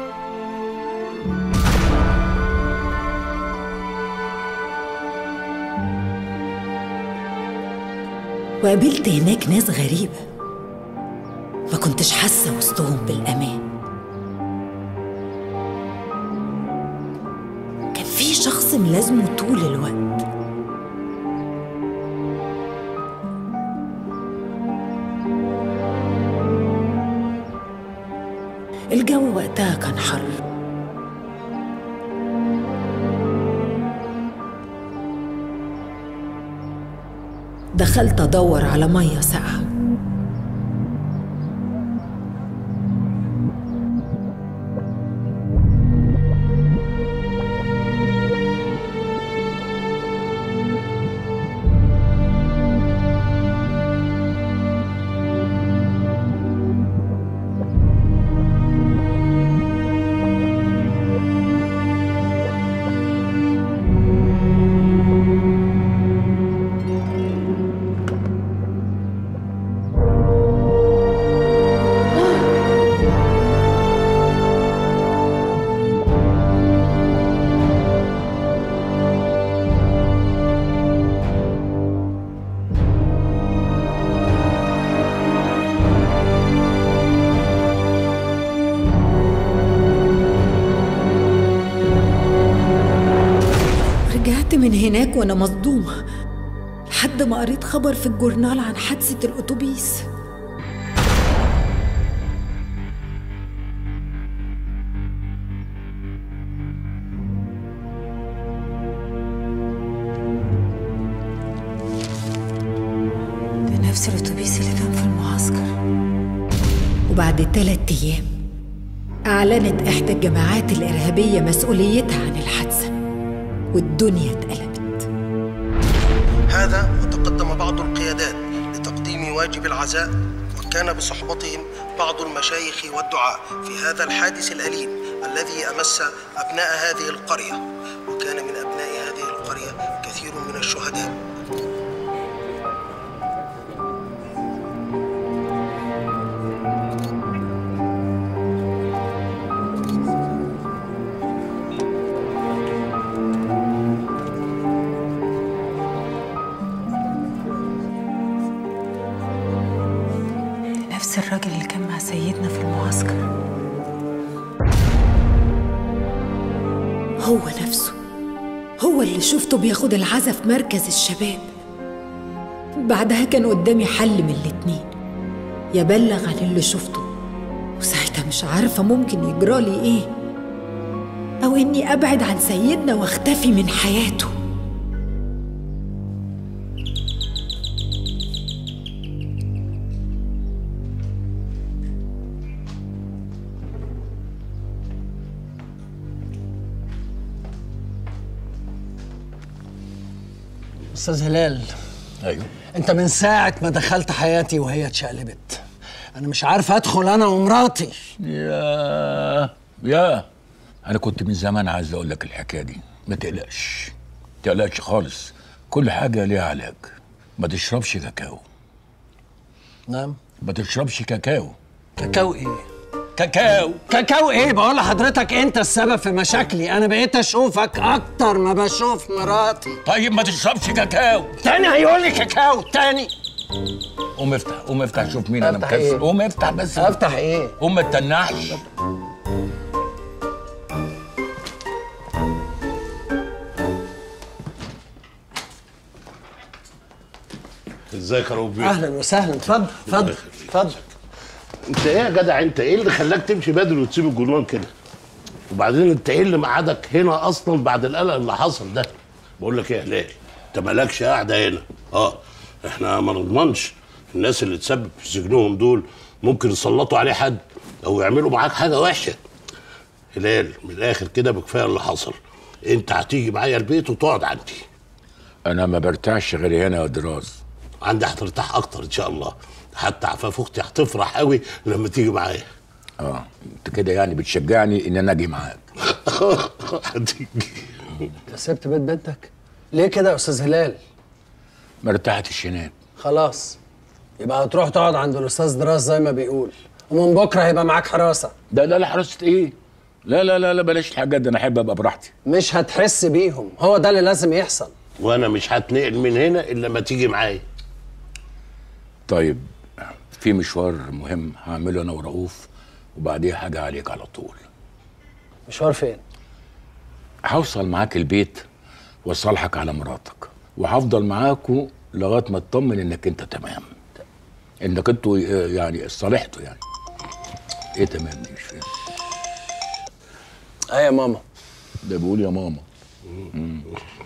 وقابلت هناك ناس غريبة ما كنتش حاسة وسطهم بالأمان كان في شخص ملازمه طول الوقت الجو وقتها كان حر دخلت أدور على مية ساقعة رجعت من هناك وأنا مصدومة لحد ما قريت خبر في الجورنال عن حادثة الأتوبيس ده نفس الأتوبيس اللي كان في المعسكر وبعد ثلاثة أيام أعلنت إحدى الجماعات الإرهابية مسؤوليتها عن الحادثة والدنيا اتقلبت هذا وتقدم بعض القيادات لتقديم واجب العزاء وكان بصحبتهم بعض المشايخ والدعاء في هذا الحادث الأليم الذي أمس أبناء هذه القرية وكان من أبناء هذه القرية كثير من الشهداء نفس الراجل اللي كان هو نفسه هو اللي شفته بياخد العزا في مركز الشباب بعدها كان قدامي حل من الاتنين يبلغ عن اللي شفته وساعتها مش عارفة ممكن يجرالي ايه أو إني أبعد عن سيدنا واختفي من حياته استاذ هلال ايوه انت من ساعه ما دخلت حياتي وهي اتشقلبت انا مش عارف ادخل انا ومراتي يا يا انا كنت من زمان عايز اقول لك الحكايه دي ما تقلقش ما تقلقش خالص كل حاجه ليها علاج ما تشربش كاكاو نعم ما تشربش كاكاو كاكاو ايه كاكاو كاكاو ايه بقول لحضرتك انت السبب في مشاكلي انا بقيت اشوفك اكتر ما بشوف مراتي طيب ما تشربش كاكاو تاني هيقول لي كاكاو تاني قوم افتح قوم افتح شوف مين انا أفتح مكسل إيه؟ قوم افتح بس افتح ايه قوم ما تتنحش ازيك يا ربي اهلا وسهلا اتفضل اتفضل اتفضل انت ايه يا جدع انت ايه اللي خلاك تمشي بدري وتسيب الجنون كده وبعدين انت ايه اللي مقعدك هنا اصلا بعد القلق اللي حصل ده بقول لك ايه يا هلال انت مالكش قاعده هنا اه احنا ما نضمنش الناس اللي تسبب في سجنهم دول ممكن يسلطوا عليه حد او يعملوا معاك حاجه وحشه هلال من الاخر كده بكفايه اللي حصل انت هتيجي معايا البيت وتقعد عندي انا ما برتاحش غير هنا يا دراز عندي هترتاح اكتر ان شاء الله حتى عفاف اختي هتفرح قوي لما تيجي معايا اه انت كده يعني بتشجعني ان انا اجي معاك انت سبت بيت بنتك ليه كده يا استاذ هلال ما ارتحتش هناك خلاص يبقى هتروح تقعد عند الاستاذ دراس زي ما بيقول ومن بكره هيبقى معاك حراسه ده لا لا حراسه ايه لا لا لا لا بلاش الحاجات دي انا احب ابقى براحتي مش هتحس بيهم هو ده اللي لازم يحصل وانا مش هتنقل من هنا الا لما تيجي معايا طيب في مشوار مهم هعمله انا ورؤوف وبعديها حاجه عليك على طول مشوار فين هوصل معاك البيت واصالحك على مراتك وهفضل معاكوا لغايه ما اطمن انك انت تمام انك انتوا آه، يعني صالحتوا يعني ايه تمام دي مش فاهم ايه يا ماما ده بيقول يا ماما مم.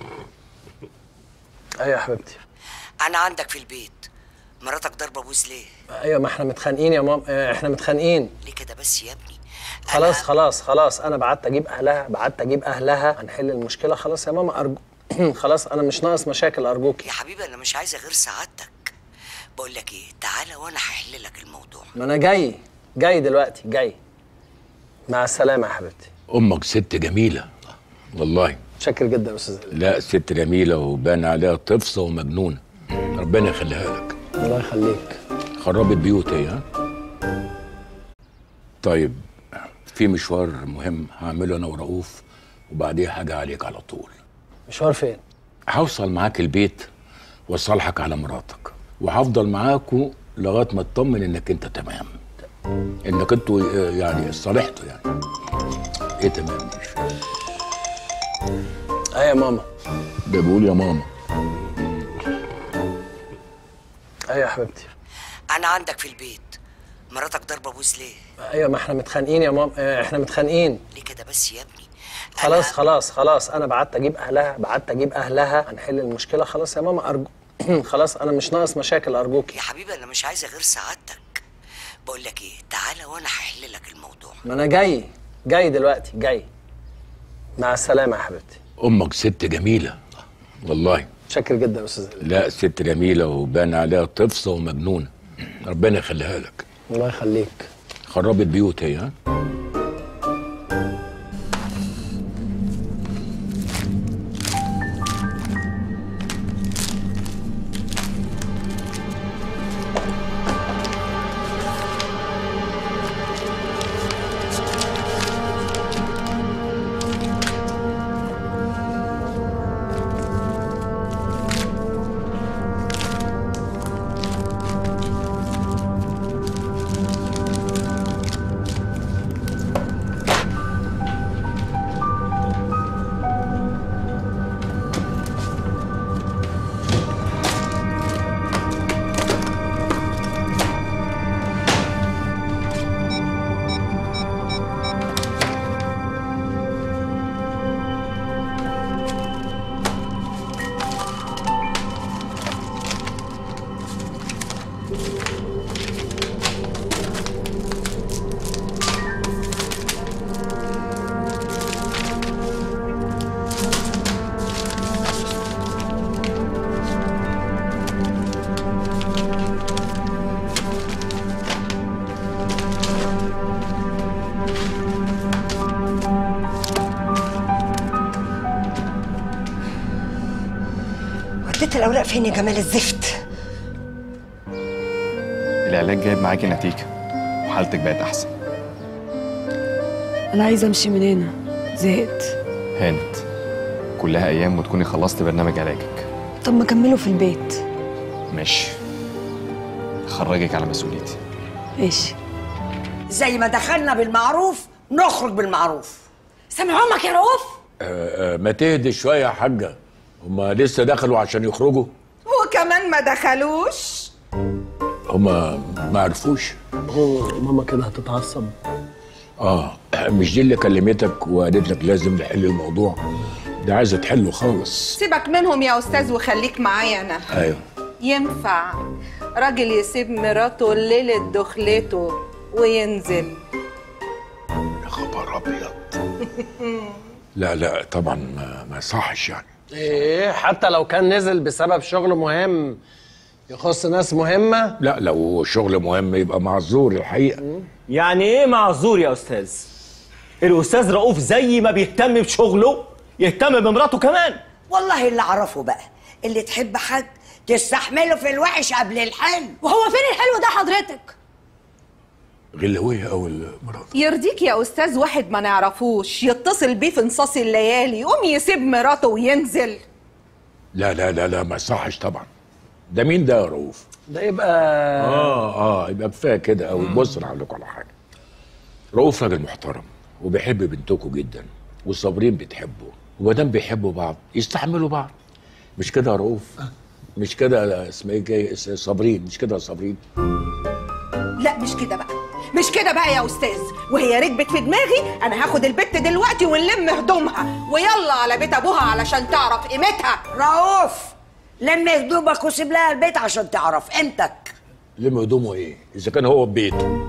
ايه يا حبيبتي انا عندك في البيت مراتك ضربه بوز ليه ايوه ما احنا متخانقين يا ماما اه، احنا متخانقين ليه كده بس يا ابني خلاص خلاص خلاص انا بعت اجيب اهلها بعت اجيب اهلها هنحل المشكله خلاص يا ماما ارجو خلاص انا مش ناقص مشاكل ارجوك يا حبيبي انا مش عايزه غير سعادتك بقول لك ايه تعالى وانا هحل لك الموضوع ما انا جاي جاي دلوقتي جاي مع السلامه يا حبيبتي امك ست جميله والله شاكر جدا يا استاذ لا ست جميله وبان عليها طفصه ومجنونه ربنا يخليها لك الله يخليك خربت بيوت هي ها طيب في مشوار مهم هعمله انا ورؤوف وبعديها حاجه عليك على طول مشوار فين هوصل معاك البيت واصالحك على مراتك وهفضل معاكوا لغايه ما اطمن انك انت تمام انك انتوا آه، يعني صالحتوا يعني ايه تمام دي مش فاهم ايه يا ماما ده بيقول يا ماما ايه يا حبيبتي انا عندك في البيت مراتك ضربه بوز ليه ايوه ما احنا متخانقين يا ماما اه، احنا متخانقين ليه كده بس يا ابني خلاص خلاص خلاص انا بعت اجيب اهلها بعت اجيب اهلها هنحل المشكله خلاص يا ماما ارجو خلاص انا مش ناقص مشاكل ارجوك يا حبيبي انا مش عايزه غير سعادتك بقول لك ايه تعالى وانا هحل لك الموضوع ما انا جاي جاي دلوقتي جاي مع السلامه يا حبيبتي امك ست جميله والله شاكر جدا يا استاذ لا ست جميله وبان عليها طفصه ومجنونه ربنا يخليها لك الله يخليك خربت بيوت هي ها اديت الاوراق فين يا جمال الزفت العلاج جايب معاكي نتيجة وحالتك بقت أحسن انا عايزه امشي من هنا زهقت هانت كلها أيام وتكوني خلصت برنامج علاجك طب ما كمله في البيت ماشي خرجك على مسؤوليتي ماشي زي ما دخلنا بالمعروف نخرج بالمعروف سامع امك يا رؤوف آه، آه، ما تهدي شويه يا حاجه هما لسه دخلوا عشان يخرجوا وكمان ما دخلوش هما ما عرفوش ماما كده هتتعصب اه مش دي اللي كلمتك وقالت لك لازم نحل الموضوع ده عايزه تحله خالص سيبك منهم يا استاذ وخليك معايا انا ايوه ينفع راجل يسيب مراته ليلة دخلته وينزل يا خبر ابيض لا لا طبعا ما, ما صحش يعني ايه حتى لو كان نزل بسبب شغل مهم يخص ناس مهمة لا لو شغل مهم يبقى معذور الحقيقه يعني ايه معذور يا استاذ الاستاذ رؤوف زي ما بيهتم بشغله يهتم بمراته كمان والله اللي اعرفه بقى اللي تحب حد تستحمله في الوحش قبل الحلو وهو فين الحلو ده حضرتك غلويه او المرات يرضيك يا استاذ واحد ما نعرفوش يتصل بيه في نصاص الليالي يقوم يسيب مراته وينزل لا لا لا لا ما صحش طبعا ده مين ده يا رؤوف ده يبقى اه اه يبقى كفايه كده قوي بص انا هقول لكم على حاجه رؤوف راجل محترم وبيحب بنتكم جدا والصابرين بتحبه وما دام بيحبوا بعض يستحملوا بعض مش كده يا رؤوف مش كده اسمها ايه جاي- صابرين مش كده يا صابرين لا مش كده بقى مش كده بقى يا استاذ وهي ركبت في دماغي انا هاخد البت دلوقتي ونلم هدومها ويلا على بيت ابوها علشان تعرف قيمتها رؤوف لم هدومك وسيب لها البيت عشان تعرف قيمتك لم هدومه ايه اذا كان هو في بيته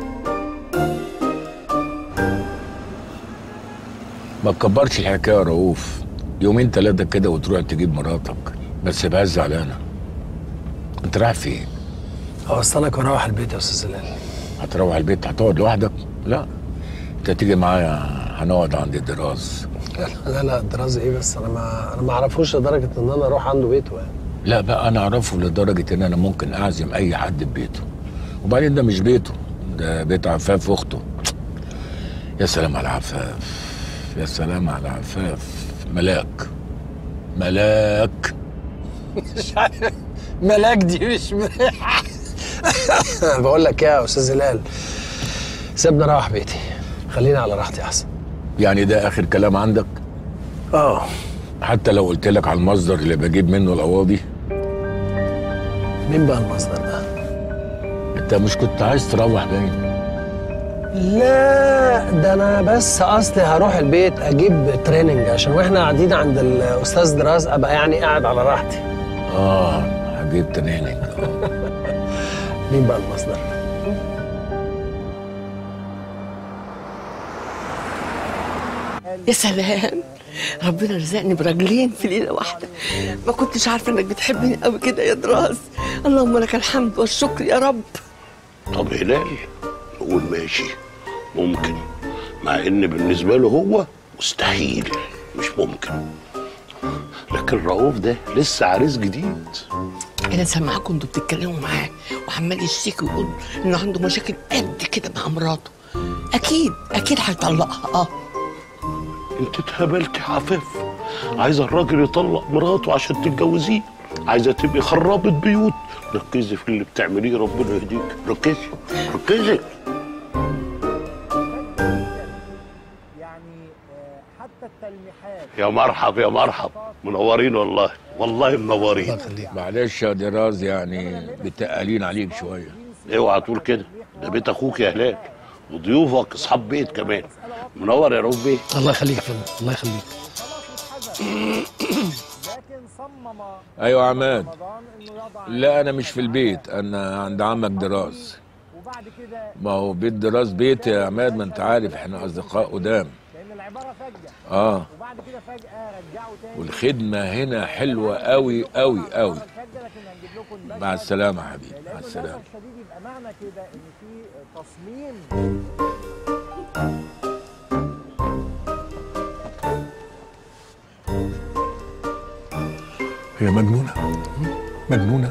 ما تكبرش الحكايه يا رؤوف يومين ثلاثه كده وتروح تجيب مراتك ما تسيبهاش زعلانه انت رايح فين هو اصل انا كنت اروح البيت يا استاذ هلال هتروح البيت هتقعد لوحدك لا انت تيجي معايا هنقعد عند الدراز لا لا الدراسة ايه بس انا ما انا ما اعرفوش لدرجة ان انا اروح عنده بيته يعني لا بقى انا اعرفه لدرجه ان انا ممكن اعزم اي حد في بيته وبعدين ده مش بيته ده بيت عفاف اخته يا سلام على عفاف يا سلام على عفاف ملاك ملاك مش عارف ملاك دي مش ملاك بقول لك ايه يا استاذ هلال سيبني اروح بيتي خليني على راحتي احسن يعني ده اخر كلام عندك اه حتى لو قلت لك على المصدر اللي بجيب منه القواضي مين بقى المصدر ده انت مش كنت عايز تروح باين لا ده انا بس اصلي هروح البيت اجيب تريننج عشان واحنا قاعدين عند الاستاذ دراز ابقى يعني قاعد على راحتي اه هجيب تريننج مين بقى المصدر يا سلام ربنا رزقني براجلين في ليله واحده ما كنتش عارفه انك بتحبني قوي كده يا دراز اللهم لك الحمد والشكر يا رب طب هلال نقول ماشي ممكن مع ان بالنسبه له هو مستحيل مش ممكن لكن رؤوف ده لسه عريس جديد انا سامعاكم انتوا بتتكلموا معاه وعمال يشتكي ويقول انه عنده مشاكل قد كده مع مراته اكيد اكيد هيطلقها اه انت اتهبلت يا عفاف عايزه الراجل يطلق مراته عشان تتجوزيه عايزه تبقي خرابه بيوت ركزي في اللي بتعمليه ربنا يهديك ركزي ركزي يا مرحب يا مرحب منورين والله والله منورين معلش يا دراز يعني متقلين عليك شويه اوعى تقول كده ده بيت اخوك يا هلال وضيوفك اصحاب بيت كمان منور يا رب بيه الله يخليك يا فندم الله يخليك ايوه يا عماد لا انا مش في البيت انا عند عمك دراز ما هو بيت دراز بيتي يا عماد ما انت عارف احنا اصدقاء قدام اه والخدمه هنا حلوه قوي قوي قوي مع السلامه يا حبيبي مع السلامه يبقى معنى كده ان في تصميم هي مجنونه مجنونه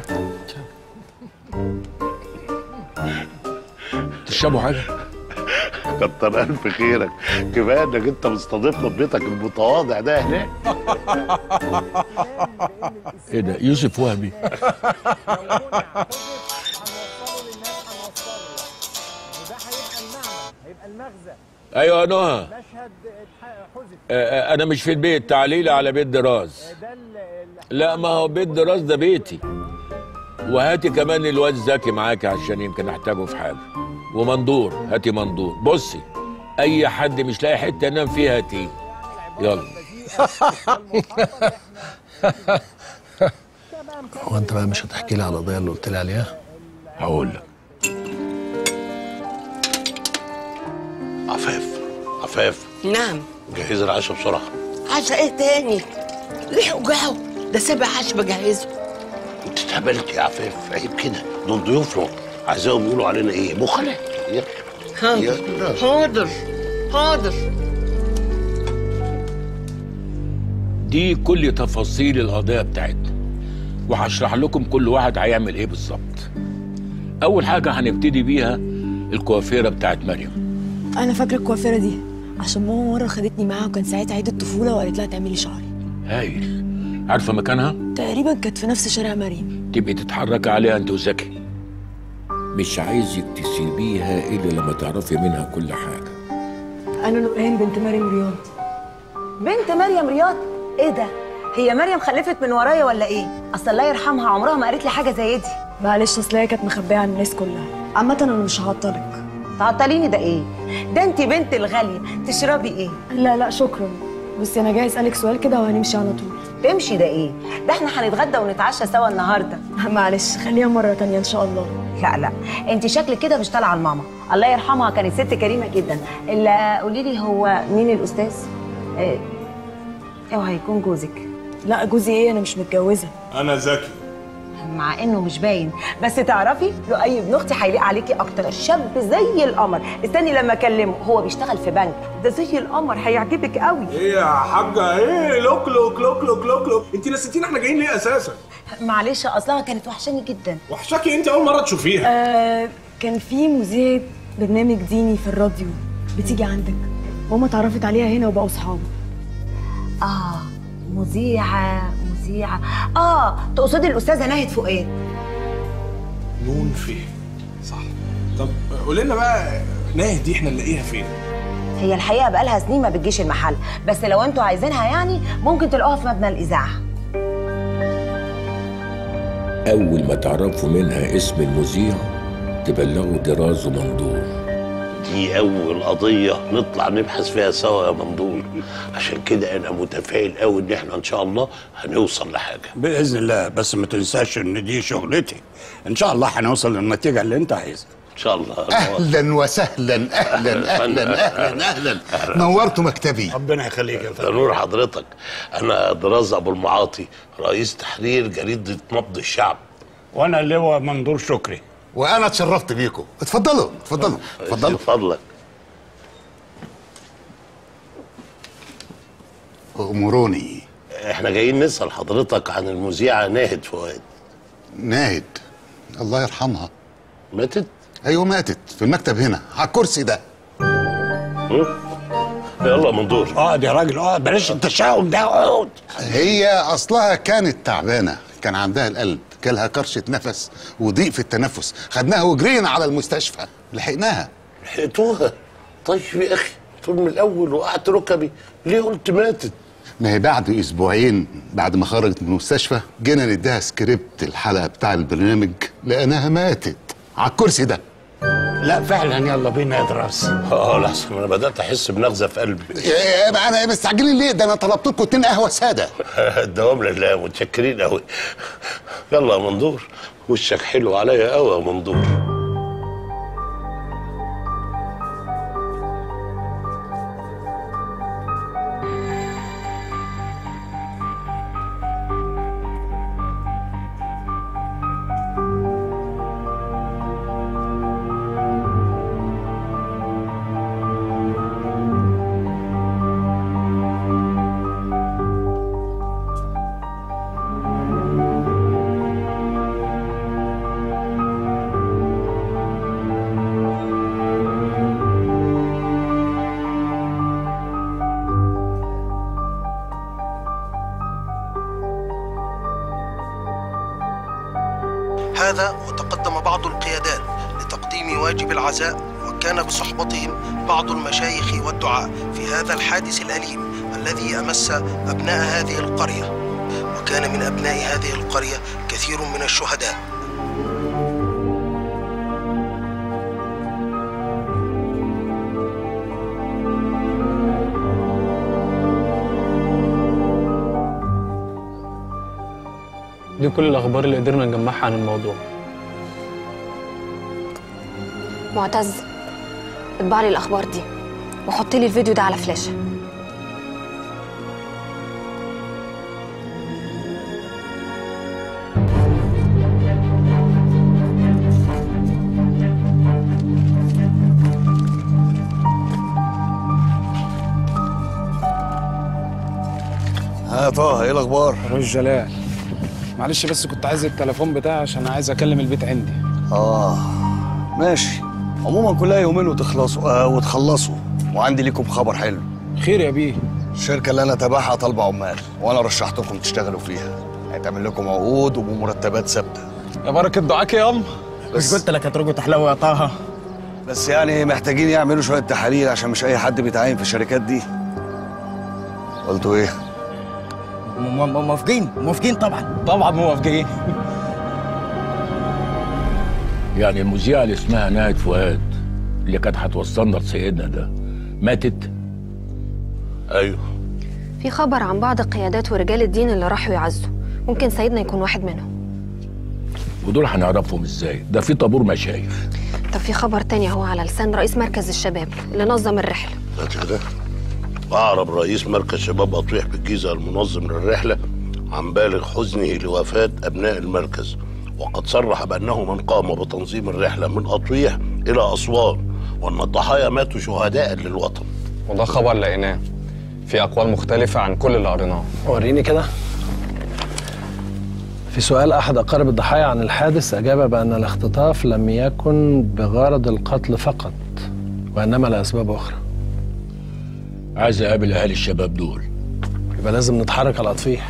تشربوا حاجه كتر الف خيرك كفايه انك انت مستضيفنا في بيتك المتواضع ده هناك ايه ده يوسف وهبي هيبقى المغزى ايوه يا نهى مشهد اتح- حذف آه، آه، انا مش في البيت تعليلي على بيت دراز ده ال- لا ما هو بيت دراز ده بيتي وهاتي كمان الواد زكي معاكي عشان يمكن احتاجه في حاجه ومندور هاتي مندور بصي اي حد مش لاقي حته ينام فيها هاتيه يلا هو انت بقى مش هتحكي لي على القضيه اللي قلت لي عليها هقول لك عفاف عفاف نعم جهز العشاء بسرعه عشاء ايه تاني؟ ليه وجعه؟ ده سابع عشاء بجهزه انت اتهبلت يا عفاف عيب كده دول ضيوفنا عايزاهم يقولوا علينا ايه بخلاء يلا حاضر يلا. حاضر حاضر دي كل تفاصيل القضيه بتاعتنا وهشرح لكم كل واحد هيعمل ايه بالظبط اول حاجه هنبتدي بيها الكوافيره بتاعت مريم انا فاكره الكوافيره دي عشان ماما مره خدتني معاها وكان ساعتها عيد الطفوله وقالت لها تعملي شعري هايل عارفه مكانها تقريبا كانت في نفس شارع مريم تبقي تتحركي عليها انت وزكي مش عايزك تسيبيها الا لما تعرفي منها كل حاجه انا نورهان بنت مريم رياض بنت مريم رياض ايه ده هي مريم خلفت من ورايا ولا ايه اصل الله يرحمها عمرها ما قالت لي حاجه زي دي معلش اصل هي كانت مخبيه عن الناس كلها عامه انا مش هعطلك تعطليني ده ايه ده انت بنت الغاليه تشربي ايه لا لا شكرا بصي انا جاي اسالك سؤال كده وهنمشي على طول تمشي ده ايه ده احنا هنتغدى ونتعشى سوا النهارده معلش خليها مره تانية ان شاء الله لا لا انت شكلك كده مش طالعه لماما الله يرحمها كانت ست كريمه جدا الا قولي لي هو مين الاستاذ إيه، اوعى يكون جوزك لا جوزي ايه انا مش متجوزه انا ذكي مع انه مش باين بس تعرفي لؤي ابن اختي هيليق عليكي اكتر شاب زي القمر استني لما اكلمه هو بيشتغل في بنك ده زي القمر هيعجبك قوي ايه يا حاجه ايه لوك لوك لوك لوك لوك لوك انت نسيتينا احنا جايين ليه اساسا معلش اصلها كانت وحشاني جدا وحشاكي انت اول مره تشوفيها آه كان في مذيعه برنامج ديني في الراديو بتيجي عندك ماما اتعرفت عليها هنا وبقوا صحاب اه مذيعه مذيعه اه تقصدي الاستاذه ناهد فؤاد نون فيه صح طب قولي لنا بقى ناهد دي احنا نلاقيها فين هي الحقيقه بقالها سنين ما بتجيش المحل بس لو انتوا عايزينها يعني ممكن تلاقوها في مبنى الاذاعه اول ما تعرفوا منها اسم المذيع تبلغوا دراز ومندور دي اول قضيه نطلع نبحث فيها سوا يا مندور عشان كده انا متفائل قوي ان احنا ان شاء الله هنوصل لحاجه باذن الله بس ما تنساش ان دي شغلتي ان شاء الله هنوصل للنتيجه اللي انت عايزها ان شاء الله اهلا وسهلا اهلا اهلا اهلا اهلا نورتوا مكتبي ربنا يخليك يا فندم نور حضرتك انا دراز ابو المعاطي رئيس تحرير جريده نبض الشعب وانا اللواء مندور شكري وانا اتشرفت بيكم اتفضلوا اتفضلوا اتفضلوا فضلك امروني احنا جايين نسال حضرتك عن المذيعه ناهد فؤاد ناهد الله يرحمها ماتت ايوه ماتت في المكتب هنا على الكرسي ده يلا مندور اقعد يا راجل اقعد بلاش التشاؤم ده اقعد هي اصلها كانت تعبانه كان عندها القلب جالها كرشه نفس وضيق في التنفس خدناها وجرينا على المستشفى لحقناها لحقتوها طيب يا اخي طول من الاول وقعت ركبي ليه قلت ماتت ما هي بعد اسبوعين بعد ما خرجت من المستشفى جينا نديها سكريبت الحلقه بتاع البرنامج لقيناها ماتت على الكرسي ده لا فعلا يلا بينا يا دراس اه لحظه انا بدات احس بنغزه في قلبي إيه بقى انا مستعجلين ليه ده انا طلبت لكم اتنين قهوه ساده الدوام لله متشكرين قوي يلا يا مندور وشك حلو عليا قوي يا مندور هذا وتقدم بعض القيادات لتقديم واجب العزاء وكان بصحبتهم بعض المشايخ والدعاء في هذا الحادث الأليم الذي أمس أبناء هذه القرية وكان من أبناء هذه القرية كثير من الشهداء دي كل الأخبار اللي قدرنا نجمعها عن الموضوع معتز اطبع لي الاخبار دي وحط لي الفيديو ده على فلاشه ها طه ايه الاخبار؟ رش جلال معلش بس كنت عايز التليفون بتاعي عشان عايز اكلم البيت عندي اه ماشي عموما كلها يومين وتخلصوا آه وتخلصوا وعندي ليكم خبر حلو خير يا بيه الشركه اللي انا تابعها طالبه عمال وانا رشحتكم تشتغلوا فيها هيتعمل لكم عقود وبمرتبات ثابته يا بركه دعاك يا ام مش قلت لك هترجوا تحلو يا طه بس يعني محتاجين يعملوا شويه تحاليل عشان مش اي حد بيتعين في الشركات دي قلتوا ايه موافقين موافقين طبعا طبعا موافقين يعني المذيعة اللي اسمها ناهد فؤاد اللي كانت هتوصلنا لسيدنا ده ماتت؟ ايوه في خبر عن بعض قيادات ورجال الدين اللي راحوا يعزوا ممكن سيدنا يكون واحد منهم ودول هنعرفهم ازاي؟ ده في طابور مشايخ طب في خبر تاني اهو على لسان رئيس مركز الشباب اللي نظم الرحله ده كده أعرب رئيس مركز شباب أطيح بالجيزة المنظم للرحلة عن بالغ حزنه لوفاة أبناء المركز وقد صرح بأنه من قام بتنظيم الرحلة من أطيح إلى أسوان وأن الضحايا ماتوا شهداء للوطن وده خبر لقيناه في أقوال مختلفة عن كل اللي قريناه وريني كده في سؤال أحد أقارب الضحايا عن الحادث أجاب بأن الاختطاف لم يكن بغرض القتل فقط وإنما لأسباب أخرى عايز أقابل أهالي الشباب دول يبقى لازم نتحرك على أطفيح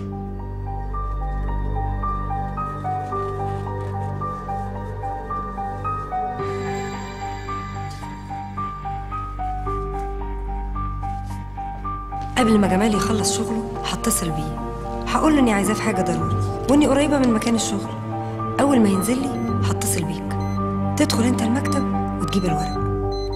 قبل ما جمال يخلص شغله هتصل بيه هقول له اني عايزاه في حاجه ضروري واني قريبه من مكان الشغل اول ما ينزل لي هتصل بيك تدخل انت المكتب وتجيب الورق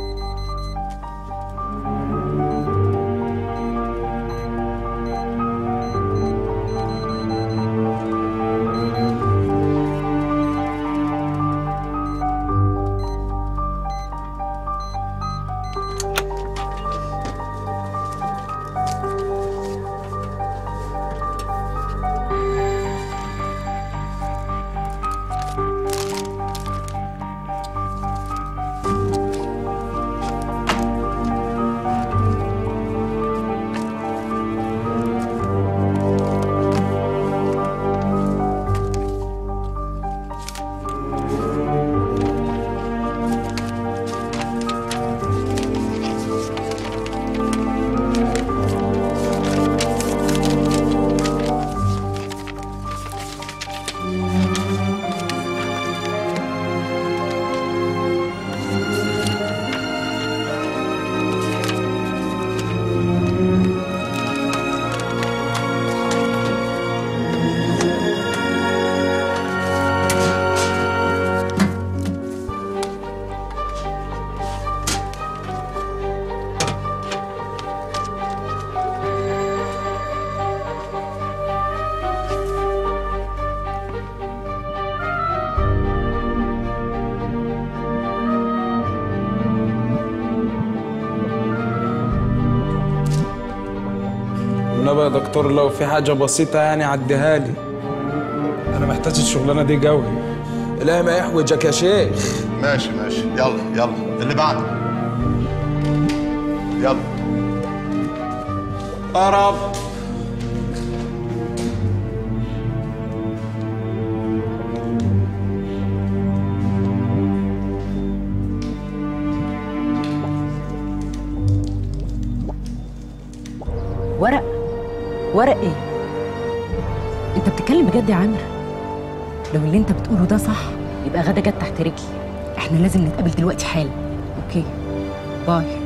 والنبي يا دكتور لو في حاجة بسيطة يعني عديها لي أنا محتاج الشغلانة دي قوي إلهي ما يحوجك يا شيخ ماشي ماشي يلا يلا اللي بعده يلا يا رب ورق ورق ايه انت بتتكلم بجد يا عامر لو اللي انت بتقوله ده صح يبقى غدا جت تحت رجلي احنا لازم نتقابل دلوقتي حالا اوكي باي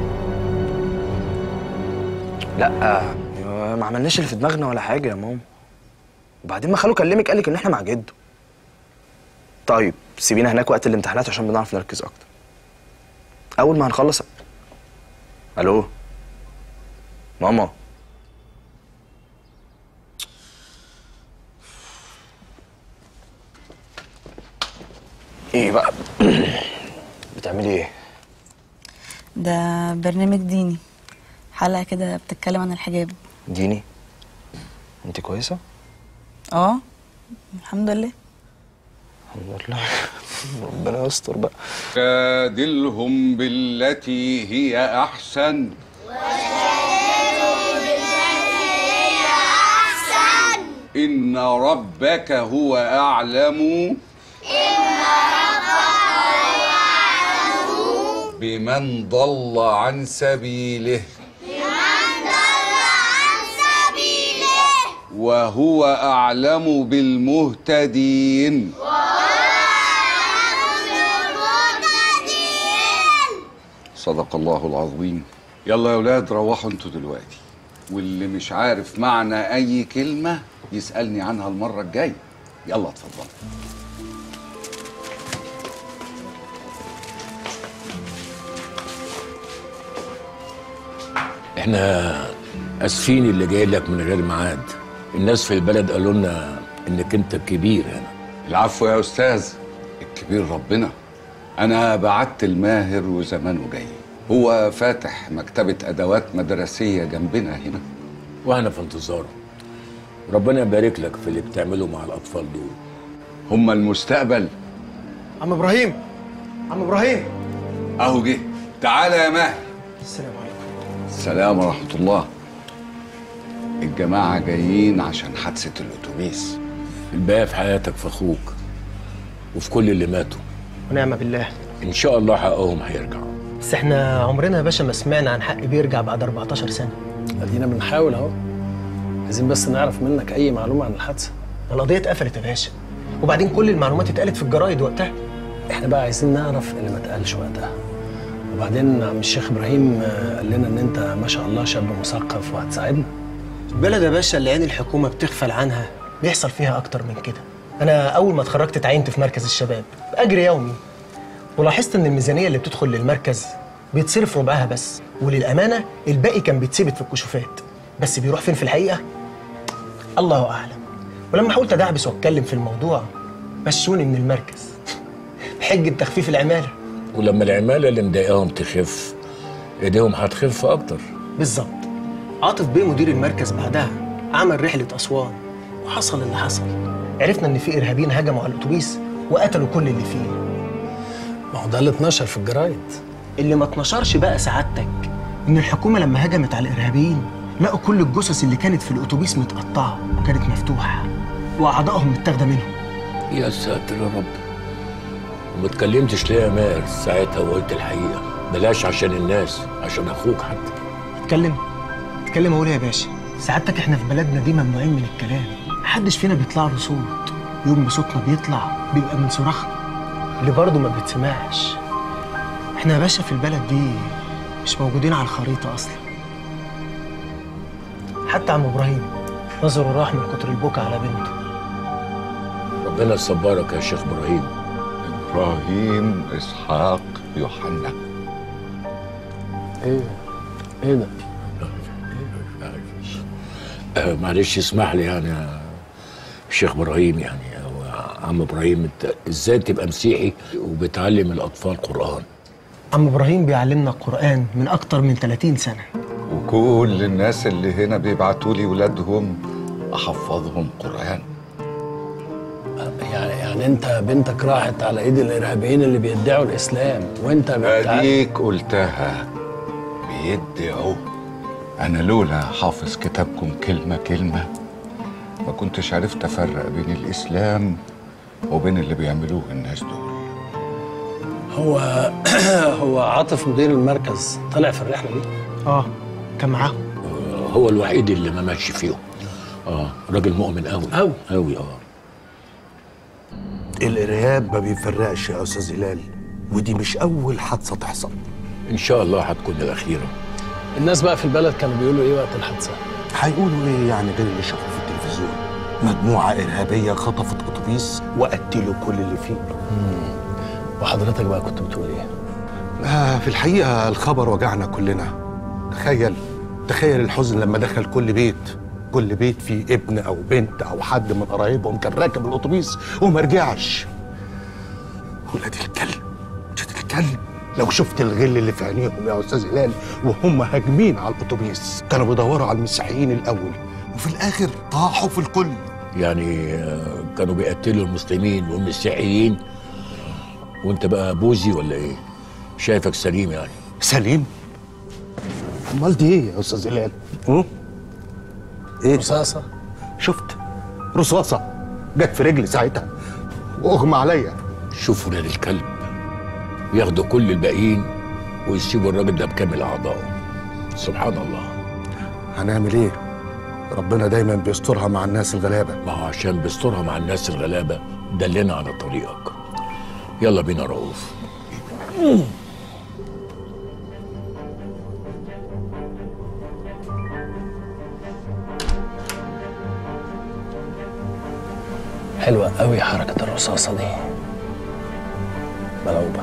لا ما عملناش اللي في دماغنا ولا حاجه يا ماما وبعدين ما خاله كلمك قالك ان احنا مع جده طيب سيبينا هناك وقت الامتحانات عشان بنعرف نركز اكتر اول ما هنخلص الو ماما ايه بقى بتعملي ايه ده برنامج ديني حلقة كده بتتكلم عن الحجاب ديني انت كويسه اه الحمد لله الحمد لله ربنا يستر بقى جادلهم بالتي هي أحسن إن ربك هو أعلم بمن ضل عن سبيله وهو أعلم بالمهتدين صدق الله العظيم يلا يا ولاد روحوا انتوا دلوقتي واللي مش عارف معنى اي كلمة يسألني عنها المرة الجاية يلا اتفضل احنا اسفين اللي جاي لك من غير ميعاد الناس في البلد قالوا لنا انك انت الكبير هنا العفو يا استاذ الكبير ربنا انا بعت الماهر وزمانه جاي هو فاتح مكتبة ادوات مدرسية جنبنا هنا وانا في انتظاره ربنا يبارك لك في اللي بتعمله مع الاطفال دول هم المستقبل عم ابراهيم عم ابراهيم اهو جه تعالى يا ماهر السلام عليكم السلام ورحمة الله الجماعة جايين عشان حادثة الأتوبيس الباقي في حياتك في اخوك وفي كل اللي ماتوا ونعم بالله ان شاء الله حقهم هيرجع بس احنا عمرنا يا باشا ما سمعنا عن حق بيرجع بعد 14 سنه ادينا بنحاول اهو عايزين بس نعرف منك اي معلومه عن الحادثه القضيه اتقفلت يا باشا وبعدين كل المعلومات اتقالت في الجرايد وقتها احنا بقى عايزين نعرف اللي ما اتقالش وقتها وبعدين عم الشيخ ابراهيم آه، قال لنا ان انت ما شاء الله شاب مثقف وهتساعدنا البلد يا باشا اللي عين الحكومه بتغفل عنها بيحصل فيها اكتر من كده انا اول ما اتخرجت اتعينت في مركز الشباب باجر يومي ولاحظت ان الميزانيه اللي بتدخل للمركز بيتصرف ربعها بس وللامانه الباقي كان بيتثبت في الكشوفات بس بيروح فين في الحقيقه الله اعلم ولما حاولت ادعبس واتكلم في الموضوع مشوني من المركز بحجه تخفيف العماله ولما العماله اللي مضايقاهم تخف ايديهم هتخف اكتر بالظبط عاطف بيه مدير المركز بعدها عمل رحله اسوان وحصل اللي حصل عرفنا ان في ارهابيين هجموا على الاتوبيس وقتلوا كل اللي فيه ما هو ده اللي اتنشر في الجرايد اللي ما اتنشرش بقى سعادتك ان الحكومه لما هجمت على الارهابيين لقوا كل الجثث اللي كانت في الاتوبيس متقطعه وكانت مفتوحه واعضائهم متاخده منهم يا ساتر يا رب وما اتكلمتش ليه يا ماهر ساعتها وقلت الحقيقه بلاش عشان الناس عشان اخوك حتى اتكلم اتكلم اقول يا باشا سعادتك احنا في بلدنا دي ممنوعين من الكلام محدش فينا بيطلع له صوت يوم ما صوتنا بيطلع بيبقى من صراخنا اللي برضه ما بيتسمعش احنا يا باشا في البلد دي مش موجودين على الخريطة أصلا حتى عم إبراهيم نظره راح من كتر البكا على بنته ربنا يصبرك يا شيخ ابراهيم ابراهيم اسحاق يوحنا ايه ايه ده آه، معلش اسمح لي يعني يا شيخ ابراهيم يعني أو عم ابراهيم انت ازاي تبقى مسيحي وبتعلم الاطفال قران عم إبراهيم بيعلمنا القرآن من أكتر من 30 سنة وكل الناس اللي هنا بيبعتوا لي ولادهم احفظهم قران يعني يعني انت بنتك راحت على ايد الارهابيين اللي بيدعوا الاسلام وانت بتع... اديك قلتها بيدعوا انا لولا حافظ كتابكم كلمه كلمه ما كنتش عرفت افرق بين الاسلام وبين اللي بيعملوه الناس دول هو هو عاطف مدير المركز طلع في الرحله دي اه كان معاهم هو الوحيد اللي ما ماشي فيهم اه راجل مؤمن قوي قوي قوي اه الارهاب ما بيفرقش يا استاذ هلال ودي مش اول حادثه تحصل ان شاء الله هتكون الاخيره الناس بقى في البلد كانوا بيقولوا ايه وقت الحادثه هيقولوا ايه يعني غير اللي شافوه في التلفزيون مجموعه ارهابيه خطفت اتوبيس وقتلوا كل اللي فيه وحضرتك بقى كنت بتقول ايه آه في الحقيقة الخبر وجعنا كلنا تخيل تخيل الحزن لما دخل كل بيت كل بيت فيه ابن أو بنت أو حد من قرايبهم كان راكب الأتوبيس وما رجعش ولاد الكلب ولاد الكلب لو شفت الغل اللي في عينيهم يا أستاذ هلال وهم هاجمين على الأتوبيس كانوا بيدوروا على المسيحيين الأول وفي الآخر طاحوا في الكل يعني آه، كانوا بيقتلوا المسلمين والمسيحيين وانت بقى بوزي ولا ايه شايفك سليم يعني سليم امال دي ايه يا استاذ هلال هم؟ ايه رصاصه شفت رصاصه جت في رجلي ساعتها واغمى عليا شوف ولاد الكلب ياخدوا كل الباقيين ويسيبوا الراجل ده بكامل اعضائه سبحان الله هنعمل ايه ربنا دايما بيسترها مع الناس الغلابه ما هو عشان بيسترها مع الناس الغلابه دلنا على طريقك يلا بينا رؤوف حلوه قوي حركه الرصاصه دي ملعوبه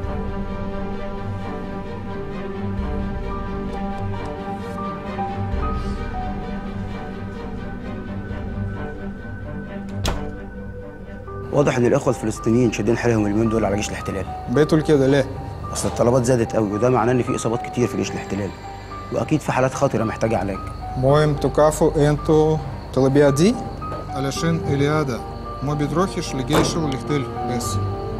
واضح ان الاخوه الفلسطينيين شادين حيلهم اليومين دول على جيش الاحتلال بتقول كده ليه؟ اصل الطلبات زادت قوي وده معناه ان في اصابات كتير في جيش الاحتلال واكيد في حالات خطره محتاجه علاج Моем тукафу энту طلبيادي علشان إليادا ما بتروحش لجيش والاحتلال بس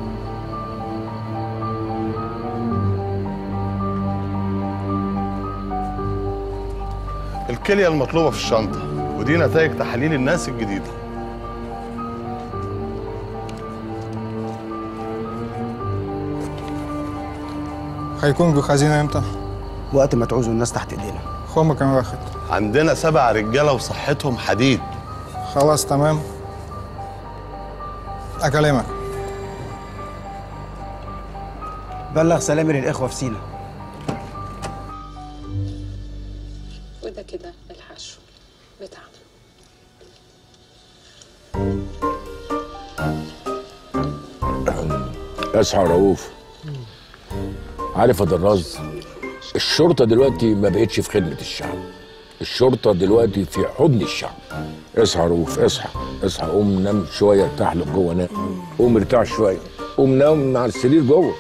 الكليه المطلوبه في الشنطه ودي نتائج تحاليل الناس الجديده هيكون بخزينة امتى؟ وقت ما تعوزوا الناس تحت ايدينا هما كام واحد؟ عندنا سبع رجاله وصحتهم حديد خلاص تمام أكلمك بلغ سلامي للاخوه في سينا وده كده الحشو بتاعنا اصحى يا رؤوف عارف يا دراز الشرطه دلوقتي ما بقتش في خدمه الشعب الشرطه دلوقتي في حضن الشعب اصحى يا رؤوف اصحى اصحى قوم نام شويه ارتاح لك جوه نام قوم ارتاح شويه قوم نام على السرير جوه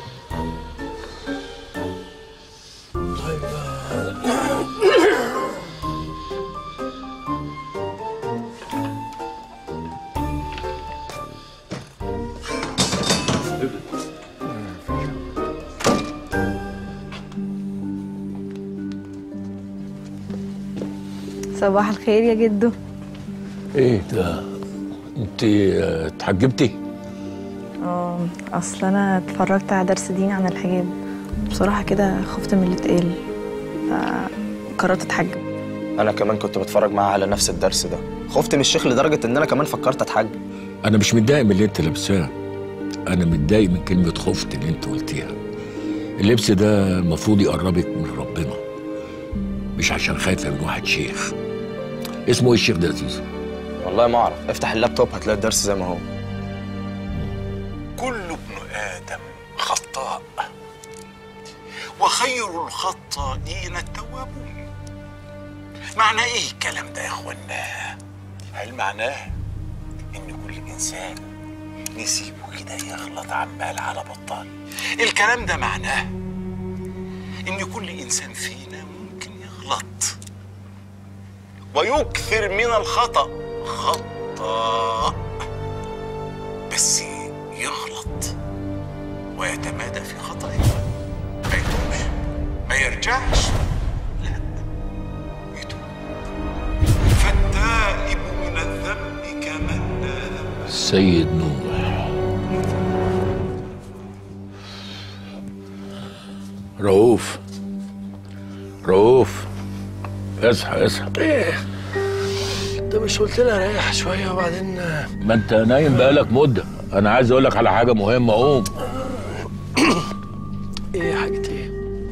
صباح الخير يا جدو ايه ده انت آه، اتحجبتي اه اصل انا اتفرجت على درس ديني عن الحجاب بصراحه كده خفت من اللي اتقال فقررت اتحجب انا كمان كنت بتفرج معاه على نفس الدرس ده خفت من الشيخ لدرجه ان انا كمان فكرت اتحجب انا مش متضايق من اللي انت لابساه انا متضايق من كلمه خفت اللي انت قلتيها اللبس ده المفروض يقربك من ربنا مش عشان خايفه من واحد شيخ اسمه ايه الشيخ ده يا زيزو والله ما اعرف افتح اللابتوب هتلاقي الدرس زي ما هو كل ابن آدم خطاء وخير الخطائين التوابون معنى ايه الكلام ده يا اخوانا هل معناه ان كل انسان نسيبه كده يغلط عمال على بطال الكلام ده معناه ان كل انسان فينا ممكن يغلط ويكثر من الخطأ خطأ بس يغلط ويتمادى في خطئه ما يتوبش ما يرجعش لا يتوب فالتائب من الذنب كمن لا ذنب سيد نوح رؤوف رؤوف اصحى اصحى ايه انت مش قلت لي اريح شويه وبعدين ما انت نايم بقالك مده انا عايز اقول لك على حاجه مهمه قوم ايه يا حاجتي ايه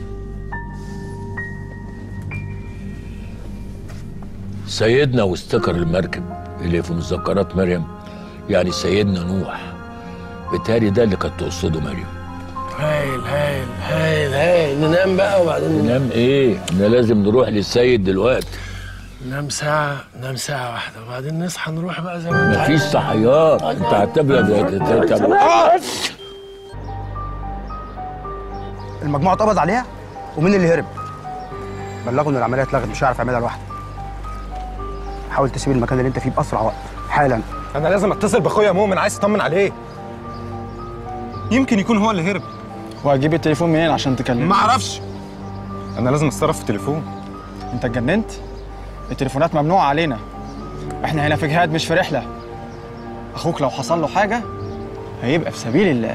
سيدنا واستكر المركب اللي في مذكرات مريم يعني سيدنا نوح بالتالي ده اللي كانت تقصده مريم هايل هايل هايل هايل ننام بقى وبعدين ننام ايه احنا لازم نروح للسيد دلوقتي ننام ساعة ننام ساعة واحدة وبعدين نصحى نروح بقى زي ما انت مفيش عايز. صحيات انت هتبقى المجموعه اتقبض عليها ومين اللي هرب بلغوا ان العمليه اتلغت مش هعرف اعملها لوحدي حاول تسيب المكان اللي انت فيه باسرع وقت حالا انا لازم اتصل باخويا مؤمن عايز اطمن عليه يمكن يكون هو اللي هرب وهتجيب التليفون منين عشان تكلمه؟ ما اعرفش انا لازم اتصرف في التليفون انت اتجننت؟ التليفونات ممنوعة علينا احنا هنا في جهاد مش في رحلة اخوك لو حصل له حاجة هيبقى في سبيل الله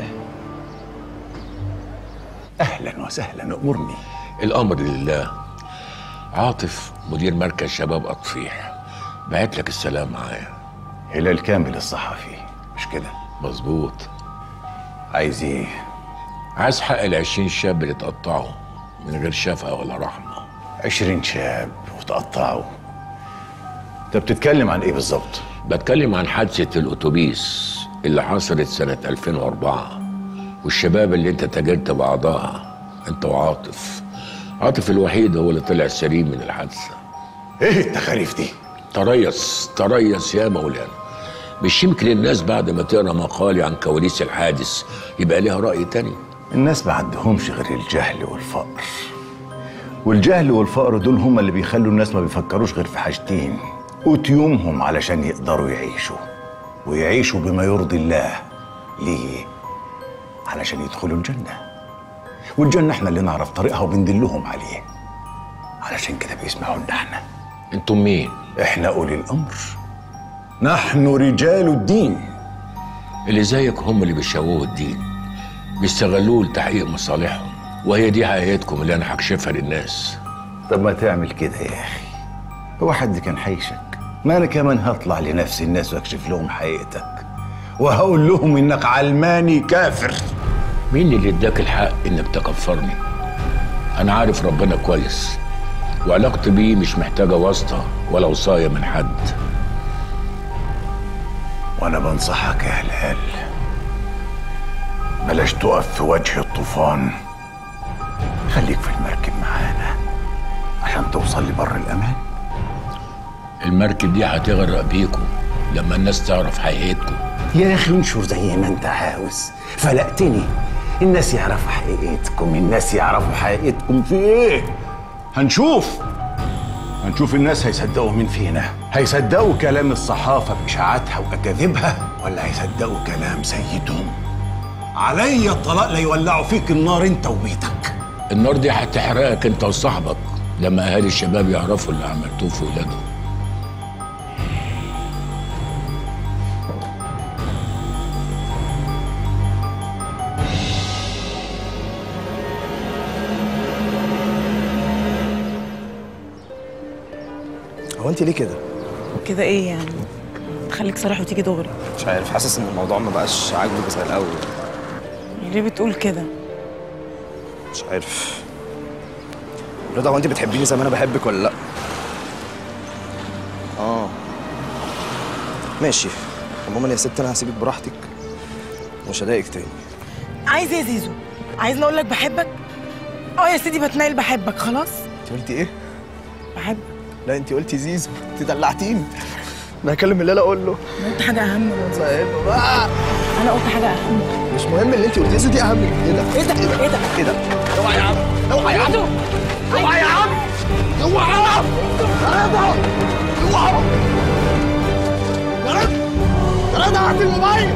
اهلا وسهلا امرني الامر لله عاطف مدير مركز شباب اطفيح بعت لك السلام معايا هلال كامل الصحفي مش كده مظبوط عايز ايه عايز حق العشرين شاب اللي اتقطعوا من غير شفقة ولا رحمة عشرين شاب وتقطعوا انت بتتكلم عن ايه بالظبط بتكلم عن حادثة الأتوبيس اللي حصلت سنة 2004 والشباب اللي انت تاجرت بأعضائها انت وعاطف عاطف الوحيد هو اللي طلع سليم من الحادثة ايه التخاريف دي؟ تريث تريث يا مولانا مش يمكن الناس بعد ما تقرا مقالي عن كواليس الحادث يبقى لها رأي تاني الناس ما عندهمش غير الجهل والفقر والجهل والفقر دول هما اللي بيخلوا الناس ما بيفكروش غير في حاجتين قوت يومهم علشان يقدروا يعيشوا ويعيشوا بما يرضي الله ليه؟ علشان يدخلوا الجنة والجنة احنا اللي نعرف طريقها وبندلهم عليه علشان كده بيسمعوا لنا احنا انتم مين؟ احنا اولي الامر نحن رجال الدين اللي زيك هم اللي بيشوهوا الدين بيستغلوه لتحقيق مصالحهم وهي دي حقيقتكم اللي انا هكشفها للناس طب ما تعمل كده يا اخي هو حد كان حيشك ما انا كمان هطلع لنفس الناس واكشف لهم حقيقتك وهقول لهم انك علماني كافر مين اللي اداك الحق انك تكفرني انا عارف ربنا كويس وعلاقتي بيه مش محتاجه واسطه ولا وصايه من حد وانا بنصحك يا هلال بلاش تقف في وجه الطوفان خليك في المركب معانا عشان توصل لبر الامان المركب دي هتغرق بيكم لما الناس تعرف حقيقتكم يا اخي انشر زي ما انت عاوز فلقتني الناس يعرفوا حقيقتكم الناس يعرفوا حقيقتكم في ايه هنشوف هنشوف الناس هيصدقوا مين فينا هيصدقوا كلام الصحافة بإشاعاتها وأكاذيبها ولا هيصدقوا كلام سيدهم علي الطلاق لا يولعوا فيك النار انت وبيتك النار دي هتحرقك انت وصاحبك لما اهالي الشباب يعرفوا اللي عملتوه في ولادهم هو انت ليه كده؟ كده ايه يعني تخليك صريح وتيجي دغري مش عارف حاسس ان الموضوع ما بقاش عاجبك زي الاول ليه بتقول كده مش عارف رضا هو انت بتحبيني زي ما انا بحبك ولا لا؟ اه ماشي عموما يا ست انا هسيبك براحتك ومش هضايقك تاني عايز ايه يا زيزو عايزني اقول لك بحبك اه يا سيدي بتنايل بحبك خلاص انت قلتي ايه؟ بحبك لا انت قلتي زيزو انت دلعتيني انا هكلم الليله اقول له قلت حاجه اهم صاحبه بقى انا قلت حاجه اهم مش مهم اللي انت قلتيه دي اهم ايه ده؟ ايه ده ايه ده ايه ده؟ اوعى يا عم اوعى يا عم اوعى يا عم اوعى يا عم يا رضا اوعى يا رضا يا رضا هات الموبايل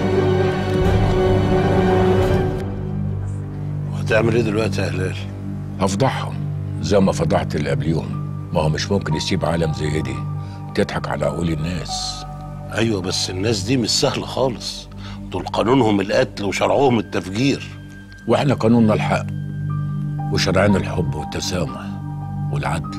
هتعمل ايه دلوقتي يا هلال؟ هفضحهم زي ما فضحت اللي قبليهم ما هو مش ممكن يسيب عالم زي دي تضحك على عقول الناس ايوه بس الناس دي مش سهله خالص دول قانونهم القتل وشرعهم التفجير واحنا قانوننا الحق وشرعنا الحب والتسامح والعدل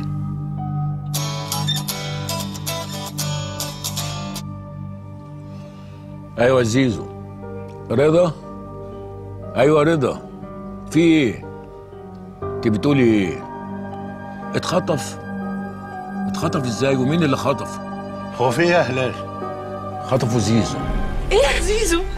ايوه زيزو رضا ايوه رضا في ايه انت بتقولي ايه اتخطف اتخطف ازاي ومين اللي خطف هو في ايه يا هلال خطفوا زيزو ايه يا زيزو